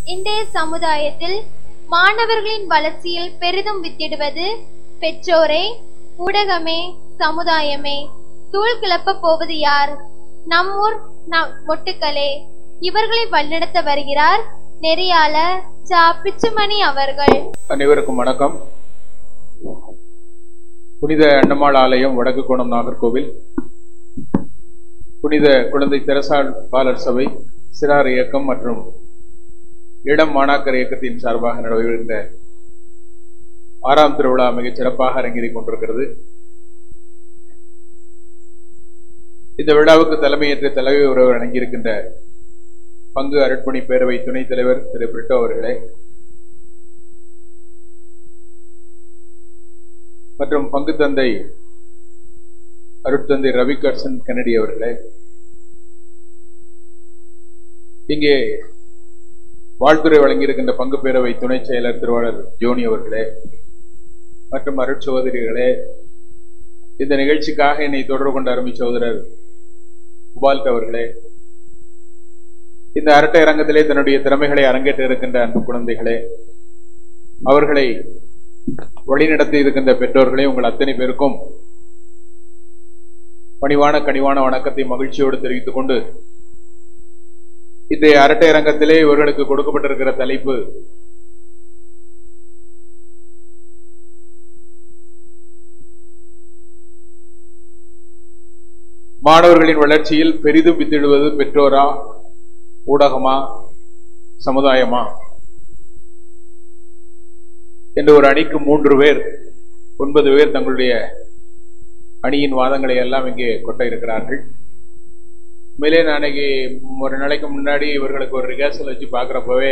இன்றைய சமுதாயத்தில் மாணவர்களின் வளர்ச்சியில் பெரிதும் வித்திடுவது பெற்றோரே ஊடகமே சமுதாயமே தூள் கிளப்பப் போவது யார் நம்மூர் நம் மொட்டுக்களே இவர்களை வழிநடத்த வருகிறார் நெறியாளர் ஜா பிச்சுமணி அவர்கள் அனைவருக்கும் வணக்கம் புனித அன்னம்மாள் ஆலயம் வடக்கு கோணம் நாகர்கோவில் புனித குழந்தை தெரசாள் பாலர் சபை சிறார் இயக்கம் மற்றும் இளம் மாணாக்கர் இயக்கத்தின் சார்பாக நடைபெறுகின்ற ஆறாம் திருவிழா மிகச் சிறப்பாக அரங்கேறிக் கொண்டிருக்கிறது இந்த விழாவுக்கு தலைமையேற்ற தலைமை உறவு வழங்கியிருக்கின்ற பங்கு அருட்பணி பேரவை துணைத் தலைவர் திரு பிரிட்டோ அவர்களே மற்றும் பங்கு தந்தை அருட்தந்தை ரவி கர்சன் கென்னடி அவர்களே இங்கே வாழ்த்துறை வழங்கியிருக்கின்ற பங்கு பேரவை துணை செயலர் திருவாளர் ஜோனி அவர்களே மற்றும் அருட்சகோதரிகளே இந்த நிகழ்ச்சிக்காக என்னை தொடர்பு கொண்ட அருமை சகோதரர் உபால்ட் அவர்களே இந்த அரட்டை அரங்கத்திலே தன்னுடைய திறமைகளை அரங்கேற்ற இருக்கின்ற அன்பு குழந்தைகளே அவர்களை வழிநடத்தி இருக்கின்ற பெற்றோர்களே உங்கள் அத்தனை பேருக்கும் பணிவான கனிவான வணக்கத்தை மகிழ்ச்சியோடு தெரிவித்துக் கொண்டு இன்றைய அரட்டை அரங்கத்திலே இவர்களுக்கு கொடுக்கப்பட்டிருக்கிற தலைப்பு மாணவர்களின் வளர்ச்சியில் பெரிதும் வித்திடுவது பெற்றோரா ஊடகமா சமுதாயமா என்று ஒரு அணிக்கு மூன்று பேர் ஒன்பது பேர் தங்களுடைய அணியின் வாதங்களை எல்லாம் இங்கே கொட்ட இருக்கிறார்கள் உண்மையிலே நான் அன்னைக்கு ஒரு நாளைக்கு முன்னாடி இவர்களுக்கு ஒரு ரிஹர்சல் வச்சு பார்க்குறப்பவே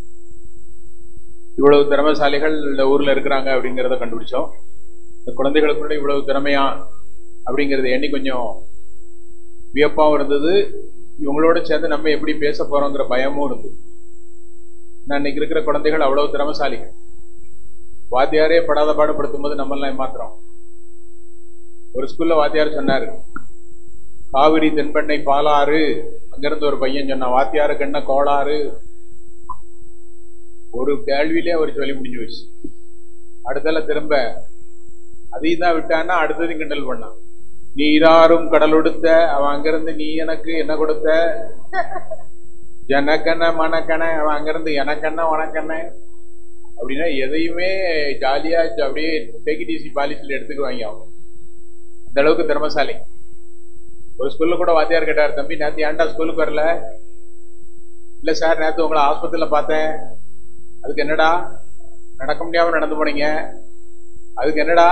இவ்வளவு திறமைசாலிகள் இந்த ஊர்ல இருக்கிறாங்க அப்படிங்கிறத கண்டுபிடிச்சோம் இந்த குழந்தைகளுக்குள்ள இவ்வளவு திறமையா அப்படிங்கிறது எண்ணி கொஞ்சம் வியப்பாகவும் இருந்தது இவங்களோட சேர்ந்து நம்ம எப்படி பேச போறோங்கிற பயமும் இருந்தது நான் இன்னைக்கு இருக்கிற குழந்தைகள் அவ்வளவு திறமைசாலிகள் வாத்தியாரே படாத பாடுபடுத்தும் போது நம்மெல்லாம் ஏமாத்துறோம் ஒரு ஸ்கூல்ல வாத்தியார் சொன்னாரு காவிரி தென்பெண்ணை பாலாறு அங்கிருந்து ஒரு பையன் சொன்னான் வாத்தியாருக்கு என்ன கோளாறு ஒரு கேள்வியிலே அவர் சொல்லி முடிஞ்சு வச்சு அடுத்தால திரும்ப அதையும் தான் விட்டான்னா அடுத்தது கிண்டல் பண்ணான் நீராறும் கடலொடுத்த அவன் அங்கிருந்து நீ எனக்கு என்ன கொடுத்த எனக்கென்ன மனக்கென அவன் அங்கிருந்து எனக்கென்ன உனக்கென்ன அப்படின்னா எதையுமே ஜாலியா அப்படியே டேக்கிடிசி பாலிசியில் எடுத்துக்குவாங்க அவங்க அந்த அளவுக்கு திறமசாலி ஒரு ஸ்கூல்ல கூட வாத்தியார் கேட்டார் தம்பி நேத்து ஏன்டா ஸ்கூலுக்கு வரல இல்ல சார் நேத்து உங்களை ஆஸ்பத்திரியில பார்த்தேன் அதுக்கு என்னடா நடக்க முடியாம நடந்து போனீங்க அதுக்கு என்னடா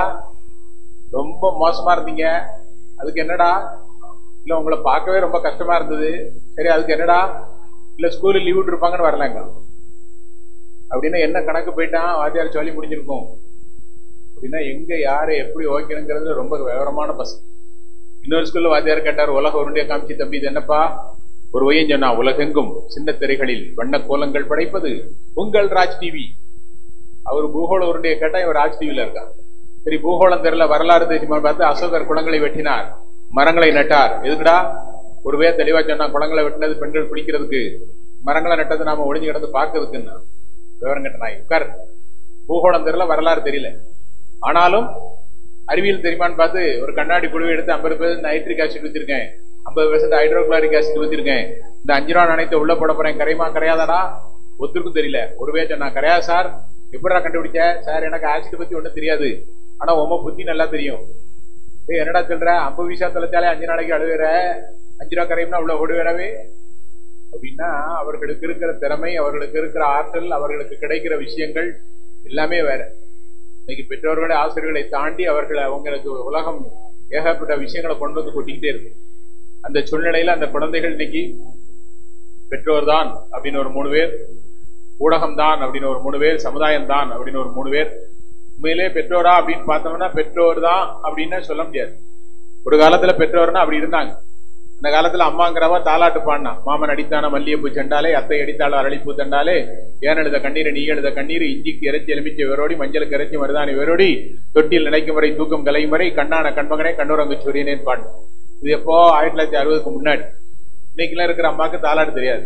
ரொம்ப மோசமா இருந்தீங்க அதுக்கு என்னடா இல்ல உங்களை பார்க்கவே ரொம்ப கஷ்டமா இருந்தது சரி அதுக்கு என்னடா இல்ல ஸ்கூல்ல லீவ் விட்டுருப்பாங்கன்னு வரலங்க அப்படின்னா என்ன கணக்கு போயிட்டான் வாத்தியார் சொல்லி முடிஞ்சிருக்கும் அப்படின்னா எங்க யாரை எப்படி ஓகேங்கிறது ரொம்ப விவரமான பசங்க இன்னொரு ஸ்கூல்ல வாத்தியார் கேட்டார் உலக உருண்டையை காமிச்சு தம்பி இது என்னப்பா ஒரு ஒய்யன் சொன்னா உலகெங்கும் சின்ன திரைகளில் வண்ண கோலங்கள் படைப்பது உங்கள் ராஜ் டிவி அவர் பூகோள உருண்டையை கேட்டா இவர் ராஜ் டிவில இருக்கார் சரி பூகோளம் தெரியல வரலாறு தெரியுமா பார்த்து அசோகர் குளங்களை வெட்டினார் மரங்களை நட்டார் எதுக்குடா ஒருவே தெளிவா சொன்னா குளங்களை வெட்டினது பெண்கள் பிடிக்கிறதுக்கு மரங்களை நட்டது நாம ஒளிஞ்சு கிடந்து பார்க்கறதுக்குன்னு விவரம் கட்ட நாய் உட்கார் பூகோளம் தெரியல வரலாறு தெரியல ஆனாலும் அறிவியல் தெரியுமான்னு பார்த்து ஒரு கண்ணாடி குழுவை எடுத்து ஐம்பது பேர் நைட்ரிக் ஆசிட் ஊத்திருக்கேன் ஐம்பது பெர்சென்ட் ஹைட்ரோக்ளாரிக் ஆசிட் ஊத்திருக்கேன் இந்த அஞ்சு ரூபா நாணயத்தை உள்ள போட போறேன் கரையுமா கரையாதாடா ஒத்துருக்கும் தெரியல ஒருவே சொன்னா கரையா சார் எப்படா கண்டுபிடிச்ச சார் எனக்கு ஆசிட் பத்தி ஒன்றும் தெரியாது ஆனா உம புத்தி நல்லா தெரியும் ஏய் என்னடா சொல்ற ஐம்பது விஷா தொலைச்சாலே அஞ்சு நாளைக்கு அழுகுற அஞ்சு ரூபா கரையும்னா உள்ள ஓடுவேறவே அப்படின்னா அவர்களுக்கு இருக்கிற திறமை அவர்களுக்கு இருக்கிற ஆற்றல் அவர்களுக்கு கிடைக்கிற விஷயங்கள் எல்லாமே வேற இன்னைக்கு பெற்றோர்களை ஆசிரியர்களை தாண்டி அவர்கள் அவங்களுக்கு உலகம் ஏகப்பட்ட விஷயங்களை கொண்டு வந்து கொட்டிக்கிட்டே இருக்கு அந்த சூழ்நிலையில அந்த குழந்தைகள் இன்னைக்கு பெற்றோர் தான் அப்படின்னு ஒரு மூணு பேர் ஊடகம் தான் அப்படின்னு ஒரு மூணு பேர் சமுதாயம் தான் அப்படின்னு ஒரு மூணு பேர் உண்மையிலே பெற்றோரா அப்படின்னு பார்த்தோம்னா பெற்றோர் தான் அப்படின்னு சொல்ல முடியாது ஒரு காலத்துல பெற்றோர்னா அப்படி இருந்தாங்க அந்த காலத்துல அம்மாங்கிறவ தாலாட்டு பாடினா மாமன் அடித்தான மல்லிகைப்பூ செண்டாலே அத்தை அடித்தாளோ அரளிப்பூ தண்டாலே ஏன் எழுத கண்ணீர் நீ எழுத கண்ணீர் இஞ்சிக்கு இறைச்சி எலுமிச்சி வேரோடி மஞ்சளுக்கு இறைச்சி மருதாணி வேரோடி தொட்டில் நினைக்கும் வரை தூக்கம் கலையும் வரை கண்ணான கண்மகனே கண்ணுரங்கு சூரியனேன் பாடு இது எப்போ ஆயிரத்தி தொள்ளாயிரத்தி அறுபதுக்கு முன்னாடி இன்னைக்கெல்லாம் இருக்கிற அம்மாவுக்கு தாலாட்டு தெரியாது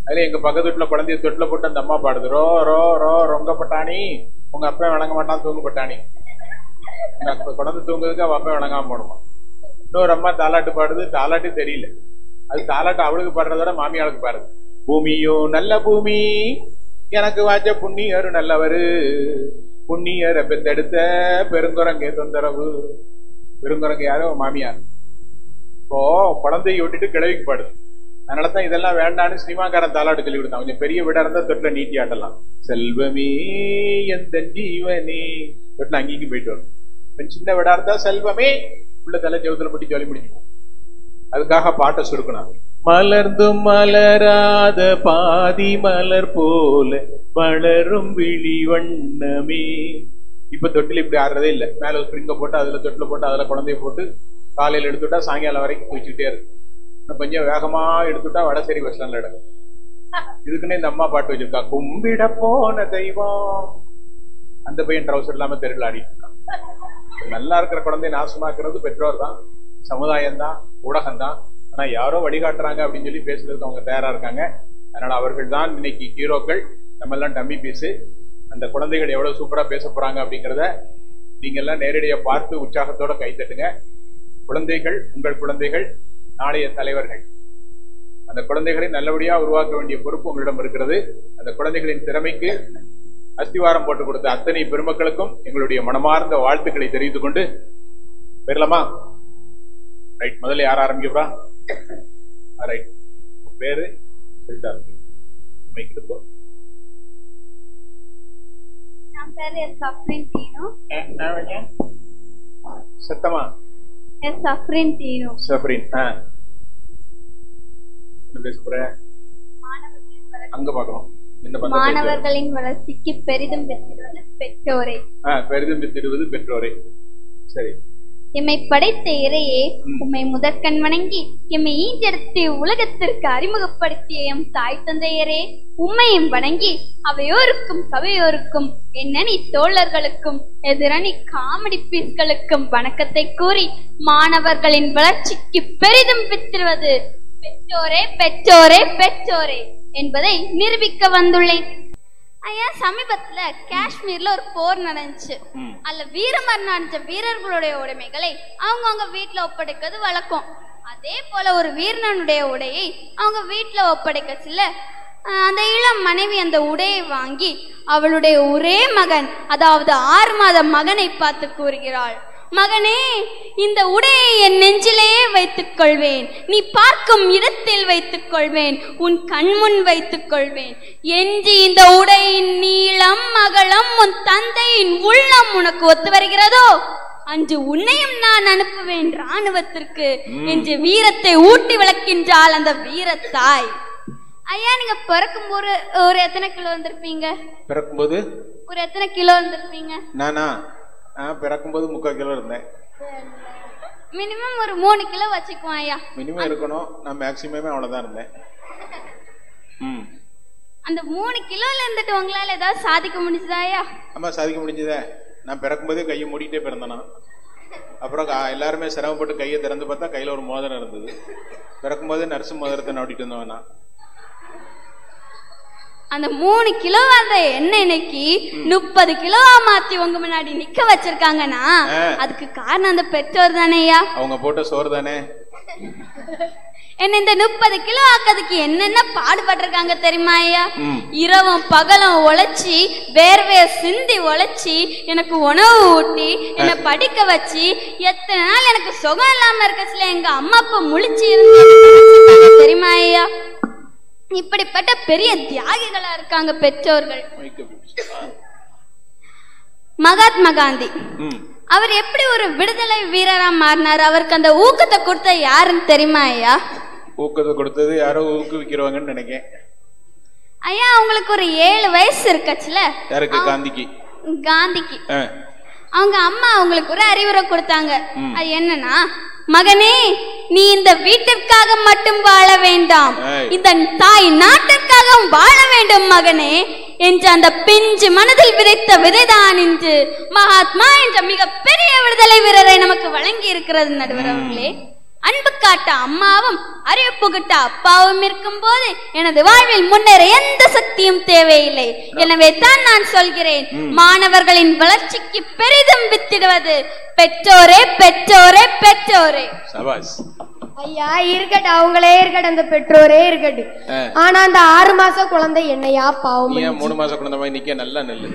அதுல எங்க பக்கத்து வீட்டுல குழந்தைய தொட்டில போட்டு அந்த அம்மா பாடுது ரோ ரோ ரோ ரொங்க பட்டாணி உங்க அப்பா வணங்க மாட்டான் தூங்கு பட்டாணி உங்க அப்பா குழந்தை தூங்குறதுக்கு அவ அப்பா வணங்காம போடுமா இன்னொரு அம்மா தாலாட்டு பாடுது தாலாட்டு தெரியல அது தாலாட்டு அவளுக்கு பாடுறத விட மாமியாளுக்கு பாடுது பூமியோ நல்ல பூமி எனக்கு வாச்ச புண்ணியரு நல்லவரு புண்ணியரை பெத்தெடுத்த பெருங்குரங்கே தொந்தரவு பெருங்குரங்கு யாரோ மாமியார் இப்போ குழந்தையை விட்டுட்டு கிழவிக்கு பாடுது அதனால தான் இதெல்லாம் வேண்டான்னு சினிமாக்காரன் தாலாட்டு சொல்லி கொடுத்தான் கொஞ்சம் பெரிய வீடா இருந்தா தொட்டில நீட்டி ஆட்டலாம் செல்வமே எந்த ஜீவனே தொட்டில அங்கேயும் போயிட்டு வரும் கொஞ்சம் சின்ன வீடா இருந்தா செல்வமே உள்ள தலை ஜெவத்துல போட்டு ஜொலி முடிச்சுப்போம் அதுக்காக பாட்டை சுருக்கணும் மலர்ந்தும் மலராத பாதி மலர் போல வளரும் விழி வண்ணமே இப்ப தொட்டில் இப்படி ஆடுறதே இல்ல மேல ஒரு ஸ்ப்ரிங்க போட்டு அதுல தொட்டில போட்டு அதுல குழந்தைய போட்டு காலையில எடுத்துட்டா சாயங்காலம் வரைக்கும் குளிச்சுட்டே இருக்கு இன்னும் கொஞ்சம் வேகமா எடுத்துட்டா வடசேரி பஸ் ஸ்டாண்ட்ல எடுக்கும் இதுக்குன்னு இந்த அம்மா பாட்டு வச்சிருக்கா கும்பிட போன தெய்வம் அந்த பையன் ட்ரௌசர் இல்லாம தெருவில் ஆடிட்டு இருக்கான் நல்லா இருக்கிற குழந்தைய நாசமாக்குறது பெற்றோர் தான் சமுதாயம் தான் ஊடகம் தான் ஆனா யாரோ வழிகாட்டுறாங்க அப்படின்னு சொல்லி பேசுறதுக்கு அவங்க தயாரா இருக்காங்க அதனால அவர்கள் தான் இன்னைக்கு ஹீரோக்கள் நம்ம எல்லாம் டம்மி பீஸு அந்த குழந்தைகள் எவ்வளவு சூப்பரா பேச போறாங்க அப்படிங்கிறத நீங்க எல்லாம் நேரடியா பார்த்து உற்சாகத்தோட கைத்தட்டுங்க குழந்தைகள் உங்கள் குழந்தைகள் நாளைய தலைவர்கள் அந்த குழந்தைகளை நல்லபடியா உருவாக்க வேண்டிய பொறுப்பு உங்களிடம் இருக்கிறது அந்த குழந்தைகளின் திறமைக்கு அஸ்திவாரம் போட்டு கொடுத்த அத்தனை பெருமக்களுக்கும் எங்களுடைய மனமார்ந்த வாழ்த்துக்களை தெரிவித்துக் கொண்டு பெறலாமா ரைட் முதல்ல யார் ஆரம்பிக்கப்பா ரைட் உன் பேரு சொல்லிட்டா மைக் எடுத்துக்கோ. என் பேரு எஸ் சஃப்ரின் டீனோ அஹ், நான் வைக்கேன். சத்தமா எஸ் சஃப்ரின் டீனோ சஃப்ரின் ஆ என்ன பேச போற அங்க பார்க்கணும் என்ன பண்ண மாணவர்களின் வளர்ச்சிக்கு பெரிதும் பெற்றிடுவது பெற்றோரே ஆ பெரிதும் பெற்றிடுவது பெற்றோரே சரி எம்மை படைத்த இறையே உம்மை முதற்கண் வணங்கி எம்மை ஈஞ்செடுத்து உலகத்திற்கு அறிமுகப்படுத்திய எம் தாய் தந்தையரே உம்மையும் வணங்கி அவையோருக்கும் சபையோருக்கும் என்னணி தோழர்களுக்கும் எதிரணி காமெடி பீஸ்களுக்கும் வணக்கத்தை கூறி மாணவர்களின் வளர்ச்சிக்கு பெரிதும் பெற்றிடுவது பெற்றோரே பெற்றோரே பெற்றோரே என்பதை நிரூபிக்க வந்துள்ளேன் ஐயா சமீபத்துல காஷ்மீர்ல ஒரு போர் நடந்துச்சு ம். அதுல வீரமரணம் அடைஞ்ச வீரர்களுடைய உடைமைகளை அவங்கவங்க வீட்டுல ஒப்படைக்கிறது வழக்கம் அதே போல ஒரு வீரனுடைய உடையை அவங்க வீட்டுல ஒப்படைக்க சில அஹ், அந்த இளம் மனைவி அந்த உடையை வாங்கி அவளுடைய ஒரே மகன் அதாவது ஆறு மாத மகனை பார்த்து கூறுகிறாள் மகனே இந்த உடையை என் நெஞ்சிலேயே வைத்துக் கொள்வேன் நீ பார்க்கும் இடத்தில் வைத்துக் கொள்வேன் உன் கண்முன் வைத்துக் கொள்வேன் எஞ்சி இந்த உடையின் நீளம் அகலம் உன் தந்தையின் உள்ளம் உனக்கு ஒத்து வருகிறதோ அன்று உன்னையும் நான் அனுப்புவேன் ராணுவத்திற்கு என்று வீரத்தை ஊட்டி விளக்கின்றாள் அந்த வீரத்தாய் ஐயா நீங்க பிறக்கும் ஒரு ஒரு எத்தனை கிலோ வந்திருப்பீங்க பிறக்கும்போது ஒரு எத்தனை கிலோ வந்திருப்பீங்க நானா நான் பிறக்கும்போது முக்கால் கிலோ இருந்தேன் மினிமம் ஒரு மூணு கிலோ வச்சுக்குவோம் ஐயா மினிமம் இருக்கணும் நான் மேக்சிமமே அவ்வளவுதான் இருந்தேன் ம் அந்த மூணு கிலோல இருந்துட்டு உங்களால ஏதாவது சாதிக்க முடிஞ்சதா ஐயா ஆமா சாதிக்க முடிஞ்சதே நான் பிறக்கும்போதே கையை மூடிட்டே பிறந்தேனா அப்புறம் கா- எல்லாருமே சிரமப்பட்டு கையை திறந்து பார்த்தா கையில ஒரு மோதிரம் இருந்தது பிறக்கும்போதே நர்சு மோதிரத்தை நோட்டிட்டு இருந்தவன் நான் அந்த மூணு கிலோ அந்த எண்ணெய் இன்னைக்கு முப்பது கிலோவா மாத்தி உங்க முன்னாடி நிக்க வச்சிருக்காங்கன்னா ஆ. அதுக்கு காரணம் அந்த பெற்றோர் தானே ஐயா அவங்க போட்ட சோறு தானே என்ன இந்த முப்பது கிலோ ஆக்கிறதுக்கு என்னென்ன பாடுபட்டிருக்காங்க தெரியுமா ஐயா ம். இரவும் பகலும் உழைச்சி வேர்வைய சிந்தி உழைச்சி எனக்கு உணவு ஊட்டி என்னை படிக்க வச்சு எத்தனை நாள் எனக்கு சுகம் இல்லாம இருக்கச்சுல எங்க அம்மா அப்பா முழிச்சு இருந்து என்னை வளர்த்திருக்காங்க தெரியுமா ஐயா இப்படிப்பட்ட பெரிய தியாகிகளா இருக்காங்க பெற்றோர்கள் மைக்க பிடிச்சு. ஆ. மகாத்மா காந்தி ம் அவர் எப்படி ஒரு விடுதலை வீரரா மாறினார் அவருக்கு அந்த ஊக்கத்தை கொடுத்த யாருன்னு தெரியுமா ஐயா ஊக்கத்தை கொடுத்தது யாரோ ஊக்குவிக்கிறவங்கன்னு நினைக்கிறேன் ஐயா அவங்களுக்கு ஒரு ஏழு வயசு இருக்கச்சுல யாருக்கு காந்திக்கு காந்திக்கு ஆ. அவங்க அம்மா அவங்களுக்கு ஒரு அறிவுரை கொடுத்தாங்க ம். அது என்னன்னா மகனே நீ இந்த வீட்டிற்காக மட்டும் வாழ வேண்டாம் ஏய். இந்த தாய் நாட்டிற்காக வாழ வேண்டும் மகனே என்ற அந்த பிஞ்சு மனதில் விதைத்த விதைதான் இன்று மகாத்மா என்ற மிக பெரிய விடுதலை வீரரை நமக்கு வழங்கி இருக்கிறது நடுவர் அவர்களே அன்பு காட்ட அம்மாவும் அறிவு புகட்ட அப்பாவும் இருக்கும்போது எனது வாழ்வில் முன்னேற எந்த சக்தியும் தேவையில்லை எனவே தான் நான் சொல்கிறேன் மாணவர்களின் வளர்ச்சிக்கு பெரிதும் வித்திடுவது பெற்றோரே பெற்றோரே பெற்றோரே சபாஸ் ஐயா இருக்கட்டும் அவங்களே இருக்கட்டும் அந்த பெற்றோரே இருக்கட்டும் ஆ. ஆனா அந்த ஆறு மாச குழந்தை என்னையா பாவம் நீ ஏன் மூணு மாசம் குழந்தை மாதிரி நிக்க நல்லா நெல்லு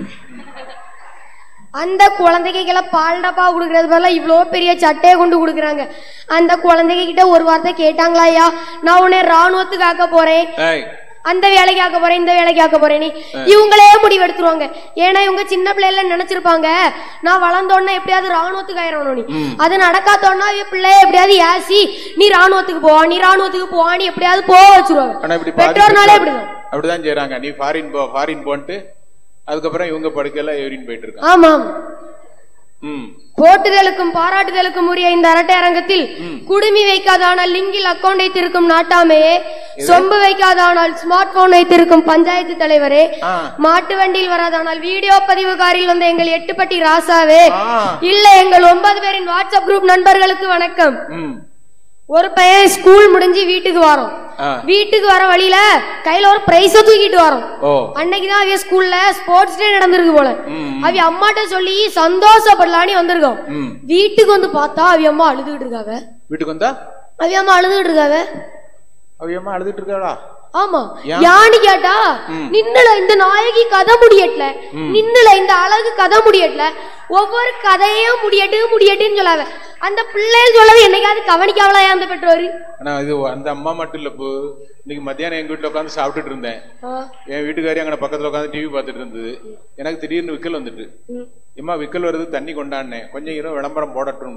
அந்த குழந்தைக்கு பால் டப்பா கொடுக்கறது பதிலா இவ்வளோ பெரிய சட்டையை கொண்டு கொடுக்குறாங்க அந்த குழந்தைங்க கிட்ட ஒரு வார்த்தை கேட்டாங்களா ஐயா நான் உன்னை ராணுவத்துக்கு ஆக்க போறேன் ஏய் அந்த வேலைக்கு ஆக்க போறேன் இந்த வேலைக்கு ஆக்க போறேன் இவங்களே முடிவெடுத்துருவாங்க ஏன்னா இவங்க சின்ன பிள்ளைல நினைச்சிருப்பாங்க நான் வளர்ந்தோடனே எப்படியாவது ராணுவத்துக்கு ஆயிரணும் நீ அது நடக்காதோன்னா இவ பிள்ளைய எப்படியாவது ஏசி நீ ராணுவத்துக்கு போ நீ ராணுவத்துக்கு போ நீ எப்படியாவது போக வச்சிருவாங்க ஆனா இப்படி பாதி பெற்றோர்னாலே பெற்றோர் இப்படிதான் அப்படிதான் செய்யறாங்க நீ ஃபாரின் போ ஃபாரின் போன்ட்டு அதுக்கப்புறம் இவங்க படுக்கையில ஏறின்னு போயிட்டு இருக்காங்க ஆமாம் ம் போட்டுதலுக்கும் பாராட்டுதலுக்கும் உரிய இந்த அரட்டை அரங்கத்தில் குடுமி வைக்காதானால் லிங்கில் அக்கௌண்ட் வைத்திருக்கும் நாட்டாமே சொம்பு வைக்காதானால் ஸ்மார்ட் போன் வைத்திருக்கும் பஞ்சாயத்து தலைவரே ஆ. மாட்டு வண்டியில் வராதானால் வீடியோ பதிவுகாரில் வந்த எங்கள் எட்டுப்பட்டி ராசாவே ஆ. இல்ல எங்கள் ஒன்பது பேரின் வாட்ஸ்அப் குரூப் நண்பர்களுக்கு வணக்கம் ம் ஒரு பையன் ஸ்கூல் முடிஞ்சு வீட்டுக்கு வரோம் ஆ வீட்டுக்கு வர வழியில கையில ஒரு பிரைஸ தூக்கிட்டு வரோம் ஓ அன்னைக்குதான் அவிய ஸ்கூல்ல ஸ்போர்ட்ஸ் டே நடந்திருக்கு போல ம். அவிய அம்மாட்ட சொல்லி சந்தோஷப்படலான்னு வந்திருக்கோம் ம் வீட்டுக்கு வந்து பார்த்தா அவிய அம்மா அழுதுகிட்டு இருக்காவ வீட்டுக்கு வந்தா அவிய அம்மா அழுதுகிட்டு இருக்காவ அவையம்மா அழுதுட்டு இருக்காளா ஆமா ஏன்? யானு கேட்டா ம். நின்னுல இந்த நாயகி கதை முடியட்ல நின்னுல இந்த அழகு கதை முடியட்ல ஒவ்வொரு கதையும் முடியட்டு முடியட்டுன்னு சொல்லாவ அந்த பிள்ளைகள் சொல்லது என்னைக்காவது கவனிக்காவலையா அந்த பெற்றோரு ஆனா இது அந்த அம்மா மட்டும் இல்ல இப்போ இன்னைக்கு மத்தியானம் எங்க வீட்டுல உட்காந்து சாப்பிட்டுட்டு இருந்தேன் என் வீட்டுக்காரி அங்க பக்கத்துல உட்காந்து டிவி பார்த்துட்டு இருந்தது எனக்கு திடீர்னு விக்கல் வந்துட்டு எம்மா விக்கல் வருது தண்ணி கொண்டாடினேன் கொஞ்சம் இரவு விளம்பரம் போடட்டும்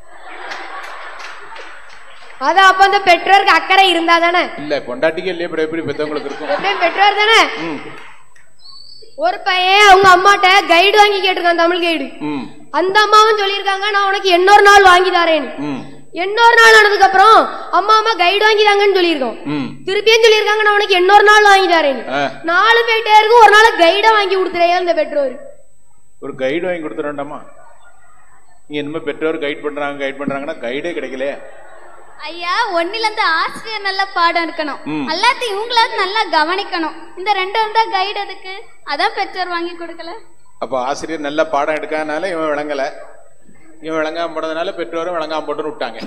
அது அப்ப அந்த பெற்றோருக்கு அக்கறை இருந்தா தானே இல்ல பொண்டாட்டிக்கு இல்லையே அப்புறம் எப்படி பெத்தவங்களுக்கு இருக்கும் எப்படியும் பெற்றோர் தானே ம் ஒரு பையன் அவங்க அம்மாட்ட கைடு வாங்கி கேட்டிருக்கான் தமிழ் கைடு ம் அந்த அம்மாவும் சொல்லியிருக்காங்க நான் உனக்கு இன்னொரு நாள் வாங்கி தரேன்னு ம் இன்னொரு நாள் ஆனதுக்கு அப்புறம் அம்மா அம்மா கைடு வாங்கி தாங்கன்னு சொல்லியிருக்கோம் ம் திருப்பியும் சொல்லியிருக்காங்க நான் உனக்கு இன்னொரு நாள் வாங்கி தரேன்னு ஆ, நாலு போயிட்டே இருக்கும் ஒரு நாள் கைட வாங்கி கொடுத்துறையா இந்த பெற்றோர் ஒரு கைடு வாங்கி கொடுத்துறேன்டாமா நீ என்னமோ பெற்றோர் கைட் பண்றாங்க கைட் பண்றாங்கன்னா கைடே கிடைக்கல ஐயா ஒன்னில இருந்து ஆசிரியர் நல்ல பாடம் இருக்கணும் ம். எல்லாத்தையும் இவங்களாவது நல்லா கவனிக்கணும் இந்த ரெண்டு இருந்தா கைடு எதுக்கு அதான் பெற்றோர் வாங்கி கொடுக்கல அப்போ ஆசிரியர் நல்ல பாடம் எடுக்காதனால இவன் விளங்கல இவன் விளங்காம போனதுனால பெற்றோரும் விளங்காம போட்டுன்னு விட்டாங்க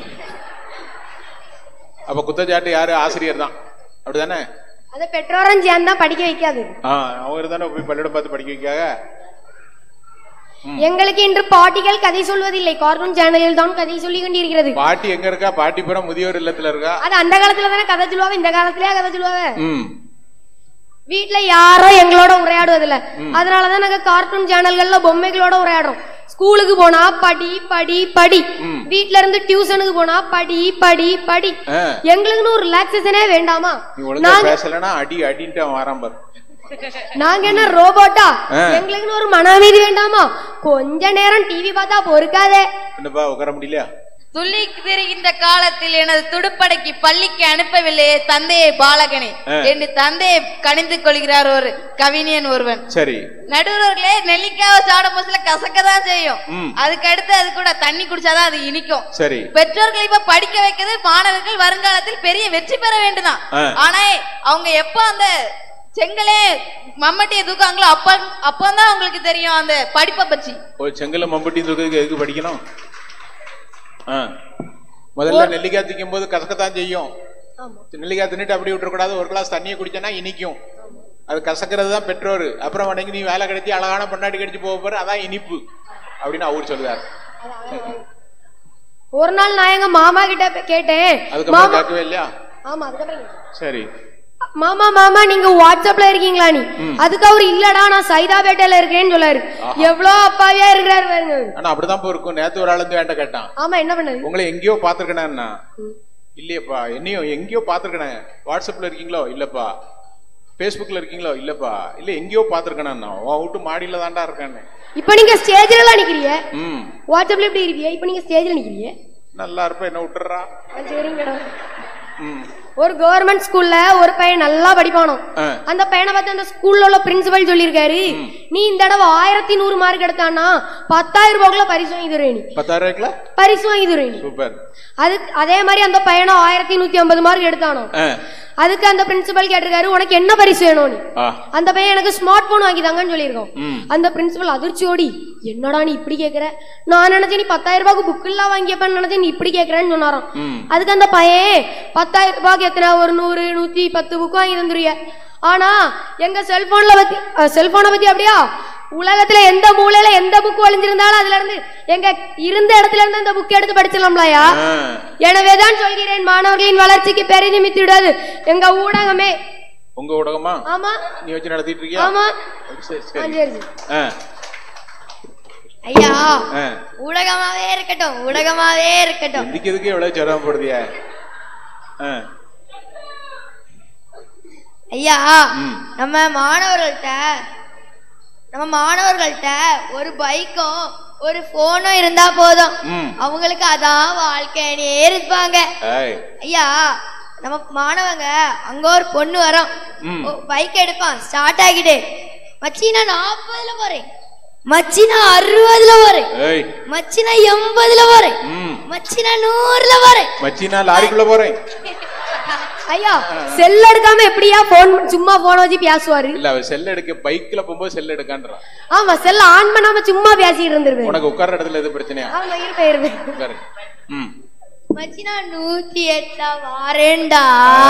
அப்ப குத்தச்சாட்டு யாரு ஆசிரியர் தான் அப்படிதானே அந்த பெற்றோரும் சேர்ந்தா படிக்க வைக்காது ஆ அவங்க தானே போய் பள்ளியிடம் பார்த்து படிக்க வைக்காக எங்களுக்கு இன்று பாட்டிகள் கதை சொல்வதில்லை கார்ட்டூன் சேனலில் தான் கதை சொல்லி கொண்டிருக்கிறது பாட்டி எங்க இருக்கா பாட்டி பூரா முதியோர் இல்லத்துல இருக்கா அது அந்த காலத்துல தானே கதை சொல்லுவாங்க இந்த காலத்திலேயே கதை சொல்லுவாங்க ம் வீட்ல யாரோ எங்களோட உரையாடுவதில்ல அதனாலதான் நாங்க கார்ட்டூன் சேனல்கள்ல பொம்மைகளோட உரையாடுறோம் ஸ்கூலுக்கு போனா படி படி படி ம். வீட்ல இருந்து டியூஷனுக்கு போனா படி படி படி ஆ, எங்களுக்குன்னு ஒரு ரிலாக்ஸேஷனே வேண்டாமா நீ ஒழுங்கா நாங்க பேசலன்னா அடி அடின்ட்டு அவன் வாரான் பாரு நாங்க என்ன ரோபோட்டா ஆ. எங்களுக்குன்னு ஒரு மன அமைதி வேண்டாமா கொஞ்ச நேரம் டிவி பார்த்தா பொறுக்காதே என்னப்பா உட்கார முடியலையா துள்ளி திரிகின்ற காலத்தில் எனது துடுப்படைக்கு பள்ளிக்கு அனுப்பவில்லையே தந்தையை பாலகனே ஆ. என்று தந்தையை கணிந்து கொள்கிறார் ஒரு கவிஞன் ஒருவன் சரி நடுவர்களே நெல்லிக்காவை சாப்பிடும் போதுல கசக்கதான் செய்யும் ம். அதுக்கு அடுத்து அது கூட தண்ணி குடிச்சாதான் அது இனிக்கும் சரி பெற்றோர்கள் இப்ப படிக்க வைக்கிறது மாணவர்கள் வருங்காலத்தில் பெரிய வெற்றி பெற வேண்டுதான் ஆ. ஆனா அவங்க எப்ப அந்த செங்கலே மம்மட்டியை தூக்காங்களோ அப்ப அப்பதான் அவங்களுக்கு தெரியும் அந்த படிப்பை பற்றி ஒரு செங்கல்ல மம்பட்டி தூக்கிறதுக்கு எதுக்கு படிக்கணும் ஆ முதல்ல நெல்லிக்காய் திக்கும் போது கசக்கத்தான் செய்யும் நெல்லிக்காய் தின்னுட்டு அப்படி விட்டுறக்கூடாது ஒரு கிளாஸ் தண்ணியை குடிச்சனா இனிக்கும் அது கசக்கிறது தான் பெற்றோர் அப்புறம் உடனே நீ வேலை கிடைச்சி அழகான பொண்டாட்டி கடிச்சு போக போற அதான் இனிப்பு அப்படின்னு அவர் சொல்லுவார் ஒரு நாள் நான் எங்க மாமா கிட்ட போய் கேட்டேன் அதுக்கப்புறம் மாமா கேட்கவே இல்லையா ஆமா அதுக்கப்புறம் கேட்டேன். சரி மாமா மாமா நீங்க வாட்ஸ்அப்ல இருக்கீங்களா நீ அதுக்கு அவர் இல்லடா நான் சைதாபேட்டையில இருக்கேன்னு சொல்லாரு எவ்வளவு அப்பாவியா இருக்கிறாரு பாருங்க ஆனா அப்படிதான் இப்போ இருக்கும் நேத்து ஒரு ஆள் வந்து வேண்ட கேட்டான் ஆமா என்ன பண்ணது உங்களை எங்கேயோ பாத்துருக்கேனா இல்லையப்பா என்னையும் எங்கேயோ பாத்துருக்கேன் வாட்ஸ்அப்ல இருக்கீங்களோ இல்லப்பா ஃபேஸ்புக்ல இருக்கீங்களோ இல்லப்பா இல்ல எங்கேயோ பாத்துருக்கேனா உன் வீட்டு மாடியில தான்டா இருக்கானே இப்ப நீங்க ஸ்டேஜ்ல எல்லாம் நிக்கிறீங்க ம் வாட்ஸ்அப்ல எப்படி இருப்பீங்க இப்ப நீங்க ஸ்டேஜ்ல நிக்கிறீங்க நல்லா இருப்ப என்ன விட்டுறா ஆ, சரிங்கடா ம் ஒரு கவர்மெண்ட் ஸ்கூல்ல ஒரு பையன் நல்லா படிப்பானோ ஆ. அந்த பையனை பார்த்து அந்த ஸ்கூல்ல உள்ள பிரின்சிபல் சொல்லியிருக்காரு நீ இந்த தடவை ஆயிரத்தி நூறு மார்க் எடுத்தான்னா பத்தாயிரம் ரூபாய்க்குள்ள பரிசு வாங்கி தருவேன் நீ பத்தாயிரம் ரூபாய்க்குல பரிசு வாங்கி தருவேன் நீ சூப்பர் அது அதே மாதிரி அந்த பையனும் ஆயிரத்தி நூத்தி ஐம்பது மார்க் எடுத்தானோ ஆ. அதுக்கு அந்த பிரின்சிபல் கேட்டிருக்காரு உனக்கு என்ன பரிசு வேணும் நீ ஆ. அந்த பையன் எனக்கு ஸ்மார்ட் போன் வாங்கி தாங்கன்னு சொல்லியிருக்கோம் ம். அந்த பிரின்சிபல் அதிர்ச்சியோடி என்னடா நீ இப்படி கேக்குற நான் நினைச்சேன் நீ பத்தாயிரம் ரூபாய்க்கு புக் எல்லாம் வாங்கியப்பன்னு நினைச்சேன் நீ இப்படி கேக்குறேன்னு சொன்னாராம் ம். அதுக்கு அந்த பையன் பத்தாயிரம் ரூபாய்க்கு எத்தனை ஒரு நூறு நூத்தி பத்து புக் வாங்கி தந்துருவிய ஆனா எங்க செல்போன்ல பத்தி செல்போனை பத்தி அப்படியா உலகத்துல எந்த மூலையில எந்த புக் ஒளிஞ்சிருந்தாலும் அதுல இருந்து எங்க இருந்த இடத்துல இருந்து அந்த புக் எடுத்து படிச்சிடலாம்லயா ஆ. எனவேதான் சொல்கிறேன் மாணவர்களின் வளர்ச்சிக்கு பெரிதுமித்து விடாது எங்க ஊடகமே உங்க ஊடகமா ஆமா நீ வச்சு நடத்திட்டு இருக்கியா ஆமா சரி ஆ, சரி சரி சரி. ஆ. ஐயா ஆ. ஊடகமாவே இருக்கட்டும் ஊடகமாவே இருக்கட்டும் எந்திக்கிறதுக்கே எவ்வளவு சிரமப்படுதியா ஆ. ஐயா ம். நம்ம மாணவர்கள்ட்ட நம்ம மாணவர்கள்ட்ட ஒரு பைக்கும் ஒரு போனும் இருந்தா போதும் ம். அவங்களுக்கு அதான் வாழ்க்கையே இருப்பாங்க ஏய். ஐயா நம்ம மாணவங்க அங்க ஒரு பொண்ணு வரோம் ம். பைக் எடுப்பான் ஸ்டார்ட் ஆகிட்டு மச்சி நான் நாற்பதுல போறேன் மச்சி நான் அறுபதுல போறேன் ஏய். மச்சி நான் எண்பதுல போறேன் ம். மச்சி நான் நூறுல போறேன் மச்சி நான் லாரிக்குள்ள போறேன் ஐயா செல் எடுக்காம எப்படியா போன் சும்மா போன் வச்சு பேசுவாரு இல்ல அவ செல் எடுக்க பைக்ல போகும்போது செல் எடுக்கான்றான் ஆமா செல்ல ஆன் பண்ணாம சும்மா பேசிட்டு இருந்துருவேன் உனக்கு உட்கார்ற இடத்துல எது பிரச்சனையா ஆமா இருப்பேன் இருப்பேன் உட்காரு ம் மச்சி நான் நூத்தி எட்டுல வாரேன்டா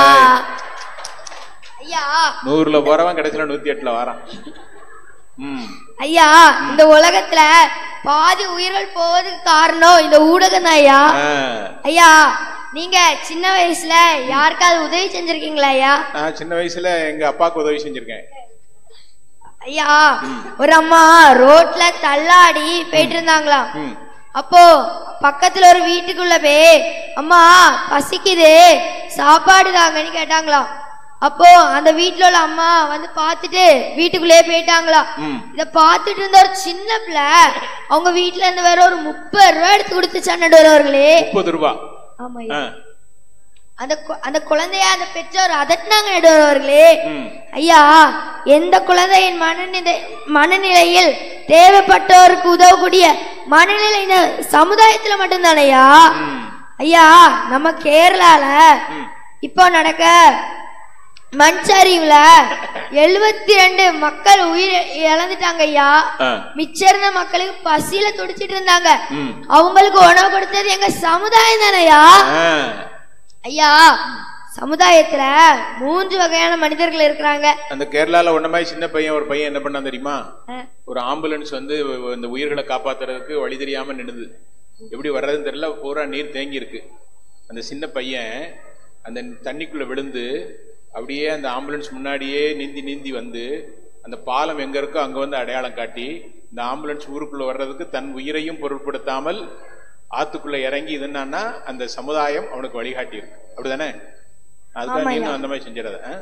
ஐயா நூறுல போறவன் கடைசியில நூத்தி எட்டுல வரான் ம் ஐயா இந்த உலகத்துல பாதி உயிர்கள் போவதுக்கு காரணம் இந்த ஊடகம் தான் ஐயா ஆ. ஐயா நீங்க சின்ன வயசுல யாருக்காவது உதவி செஞ்சிருக்கீங்களா ஐயா நான் சின்ன வயசுல எங்க அப்பாவுக்கு உதவி செஞ்சிருக்கேன் ஐயா ஒரு அம்மா ரோட்ல தள்ளாடி போயிட்டு இருந்தாங்களாம் ம் அப்போ பக்கத்துல ஒரு வீட்டுக்குள்ள போய் அம்மா பசிக்குது சாப்பாடு தாங்கன்னு கேட்டாங்களாம் அப்போ அந்த வீட்டுல உள்ள அம்மா வந்து பார்த்துட்டு வீட்டுக்குள்ளே போயிட்டாங்களாம் ம் இத பார்த்துட்டு இருந்த ஒரு சின்ன பிள்ளை அவங்க வீட்டுல இருந்து வேற ஒரு முப்பது ரூபாய் எடுத்து கொடுத்துச்சு நடுவர்களே முப்பது ரூபா ஆமா ஆ. அந்த கு- அந்த குழந்தைய அந்த பெற்றோர் அதட்டினாங்க நடுவர்களே ம் ஐயா எந்த குழந்தையின் மனநிலை மனநிலையில் தேவைப்பட்டோருக்கு உதவக்கூடிய மனநிலை இந்த சமுதாயத்துல மட்டும்தானையா ம். ஐயா நம்ம கேரளால ம். இப்போ நடக்க மண் சரிவுல எழுபத்தி ரெண்டு மக்கள் உயிர் இழந்துட்டாங்க ஐயா ஆ. மிச்சம் இருந்த மக்களுக்கு பசியில துடிச்சிட்டு இருந்தாங்க ம். அவங்களுக்கு உணவு கொடுத்தது எங்க சமுதாயம் தானையா ஆ. ஐயா சமுதாயத்துல மூன்று வகையான மனிதர்கள் இருக்கிறாங்க அந்த கேரளால ஒன்ன மாதிரி சின்ன பையன் ஒரு பையன் என்ன பண்ணான் தெரியுமா ஒரு ஆம்புலன்ஸ் வந்து இந்த உயிர்களை காப்பாத்துறதுக்கு வழி தெரியாம நின்னுது எப்படி வர்றதுன்னு தெரியல பூரா நீர் தேங்கி இருக்கு அந்த சின்ன பையன் அந்த தண்ணிக்குள்ள விழுந்து அப்படியே அந்த ஆம்புலன்ஸ் முன்னாடியே நீந்தி நீந்தி வந்து அந்த பாலம் எங்க இருக்கோ அங்க வந்து அடையாளம் காட்டி இந்த ஆம்புலன்ஸ் ஊருக்குள்ள வர்றதுக்கு தன் உயிரையும் பொருட்படுத்தாமல் ஆத்துக்குள்ள இறங்கி இது என்னன்னா அந்த சமுதாயம் அவனுக்கு வழிகாட்டி இருக்கு அப்படிதானே அதுதான் நீனும் அந்த மாதிரி செஞ்சிடாத ஆ?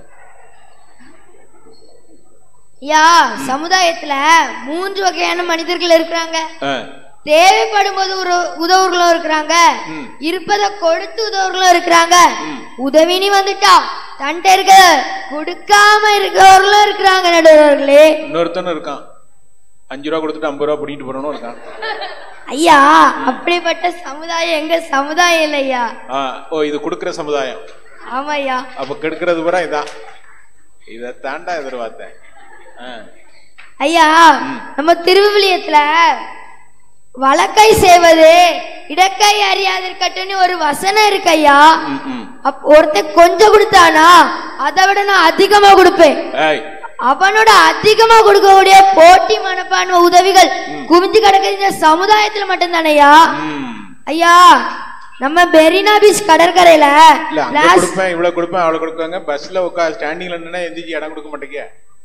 ஐயா சமுதாயத்துல மூன்று வகையான மனிதர்கள் இருக்கிறாங்க ஆ. தேவைப்படும் போது உற- உதவுறவர்களும் இருக்கிறாங்க ம். இருப்பதை கொடுத்து உதவுறவர்களும் இருக்கிறாங்க உதவினி வந்துட்டா தன்ட்ட இருக்க கொடுக்காம இருக்கிறவர்களும் இருக்கிறாங்க நடுவர்களே இன்னொருத்தனும் இருக்கான் அஞ்சு ரூபா கொடுத்துட்டு ஐம்பது ரூபா பிடிக்கிட்டு போறவனும் இருக்கான் ஐயா அப்படிப்பட்ட சமுதாயம் எங்க சமுதாயம் இல்லையா ஆ, ஓ இது கொடுக்கிற சமுதாயம் ஆமா ஐயா அப்ப கெடுக்கிறது பூரா இதான் இத தாண்டா எதிர்பார்த்தேன் ஆ. ஐயா நம்ம திருவிவிலியத்துல வழக்கை செய்வது இடக்கை அறியாதிருக்கட்டும்னு ஒரு வசனம் இருக்கு ஐயா ம், ம். அப்- ஒருத்தன் கொஞ்சம் கொடுத்தானா அதை விட நான் அதிகமா கொடுப்பேன் ஏய், அவனோட அதிகமா கொடுக்கக்கூடிய போட்டி மனப்பான்மை உதவிகள் குவிஞ்சு கிடக்குது இந்த சமுதாயத்துல மட்டும்தானையா ம். ஐயா நம்ம பெரினா பீச் கடற்கரையில இல்ல அங்க last- கொடுப்பேன் இவ்வளவு கொடுப்பேன் அவ்வளவு கொடுப்பாங்க பஸ்ல உட்கா ஸ்டாண்டிங்ல நின்னா எந்திரிச்சு இடம் கொடுக்க மாட்டேங்க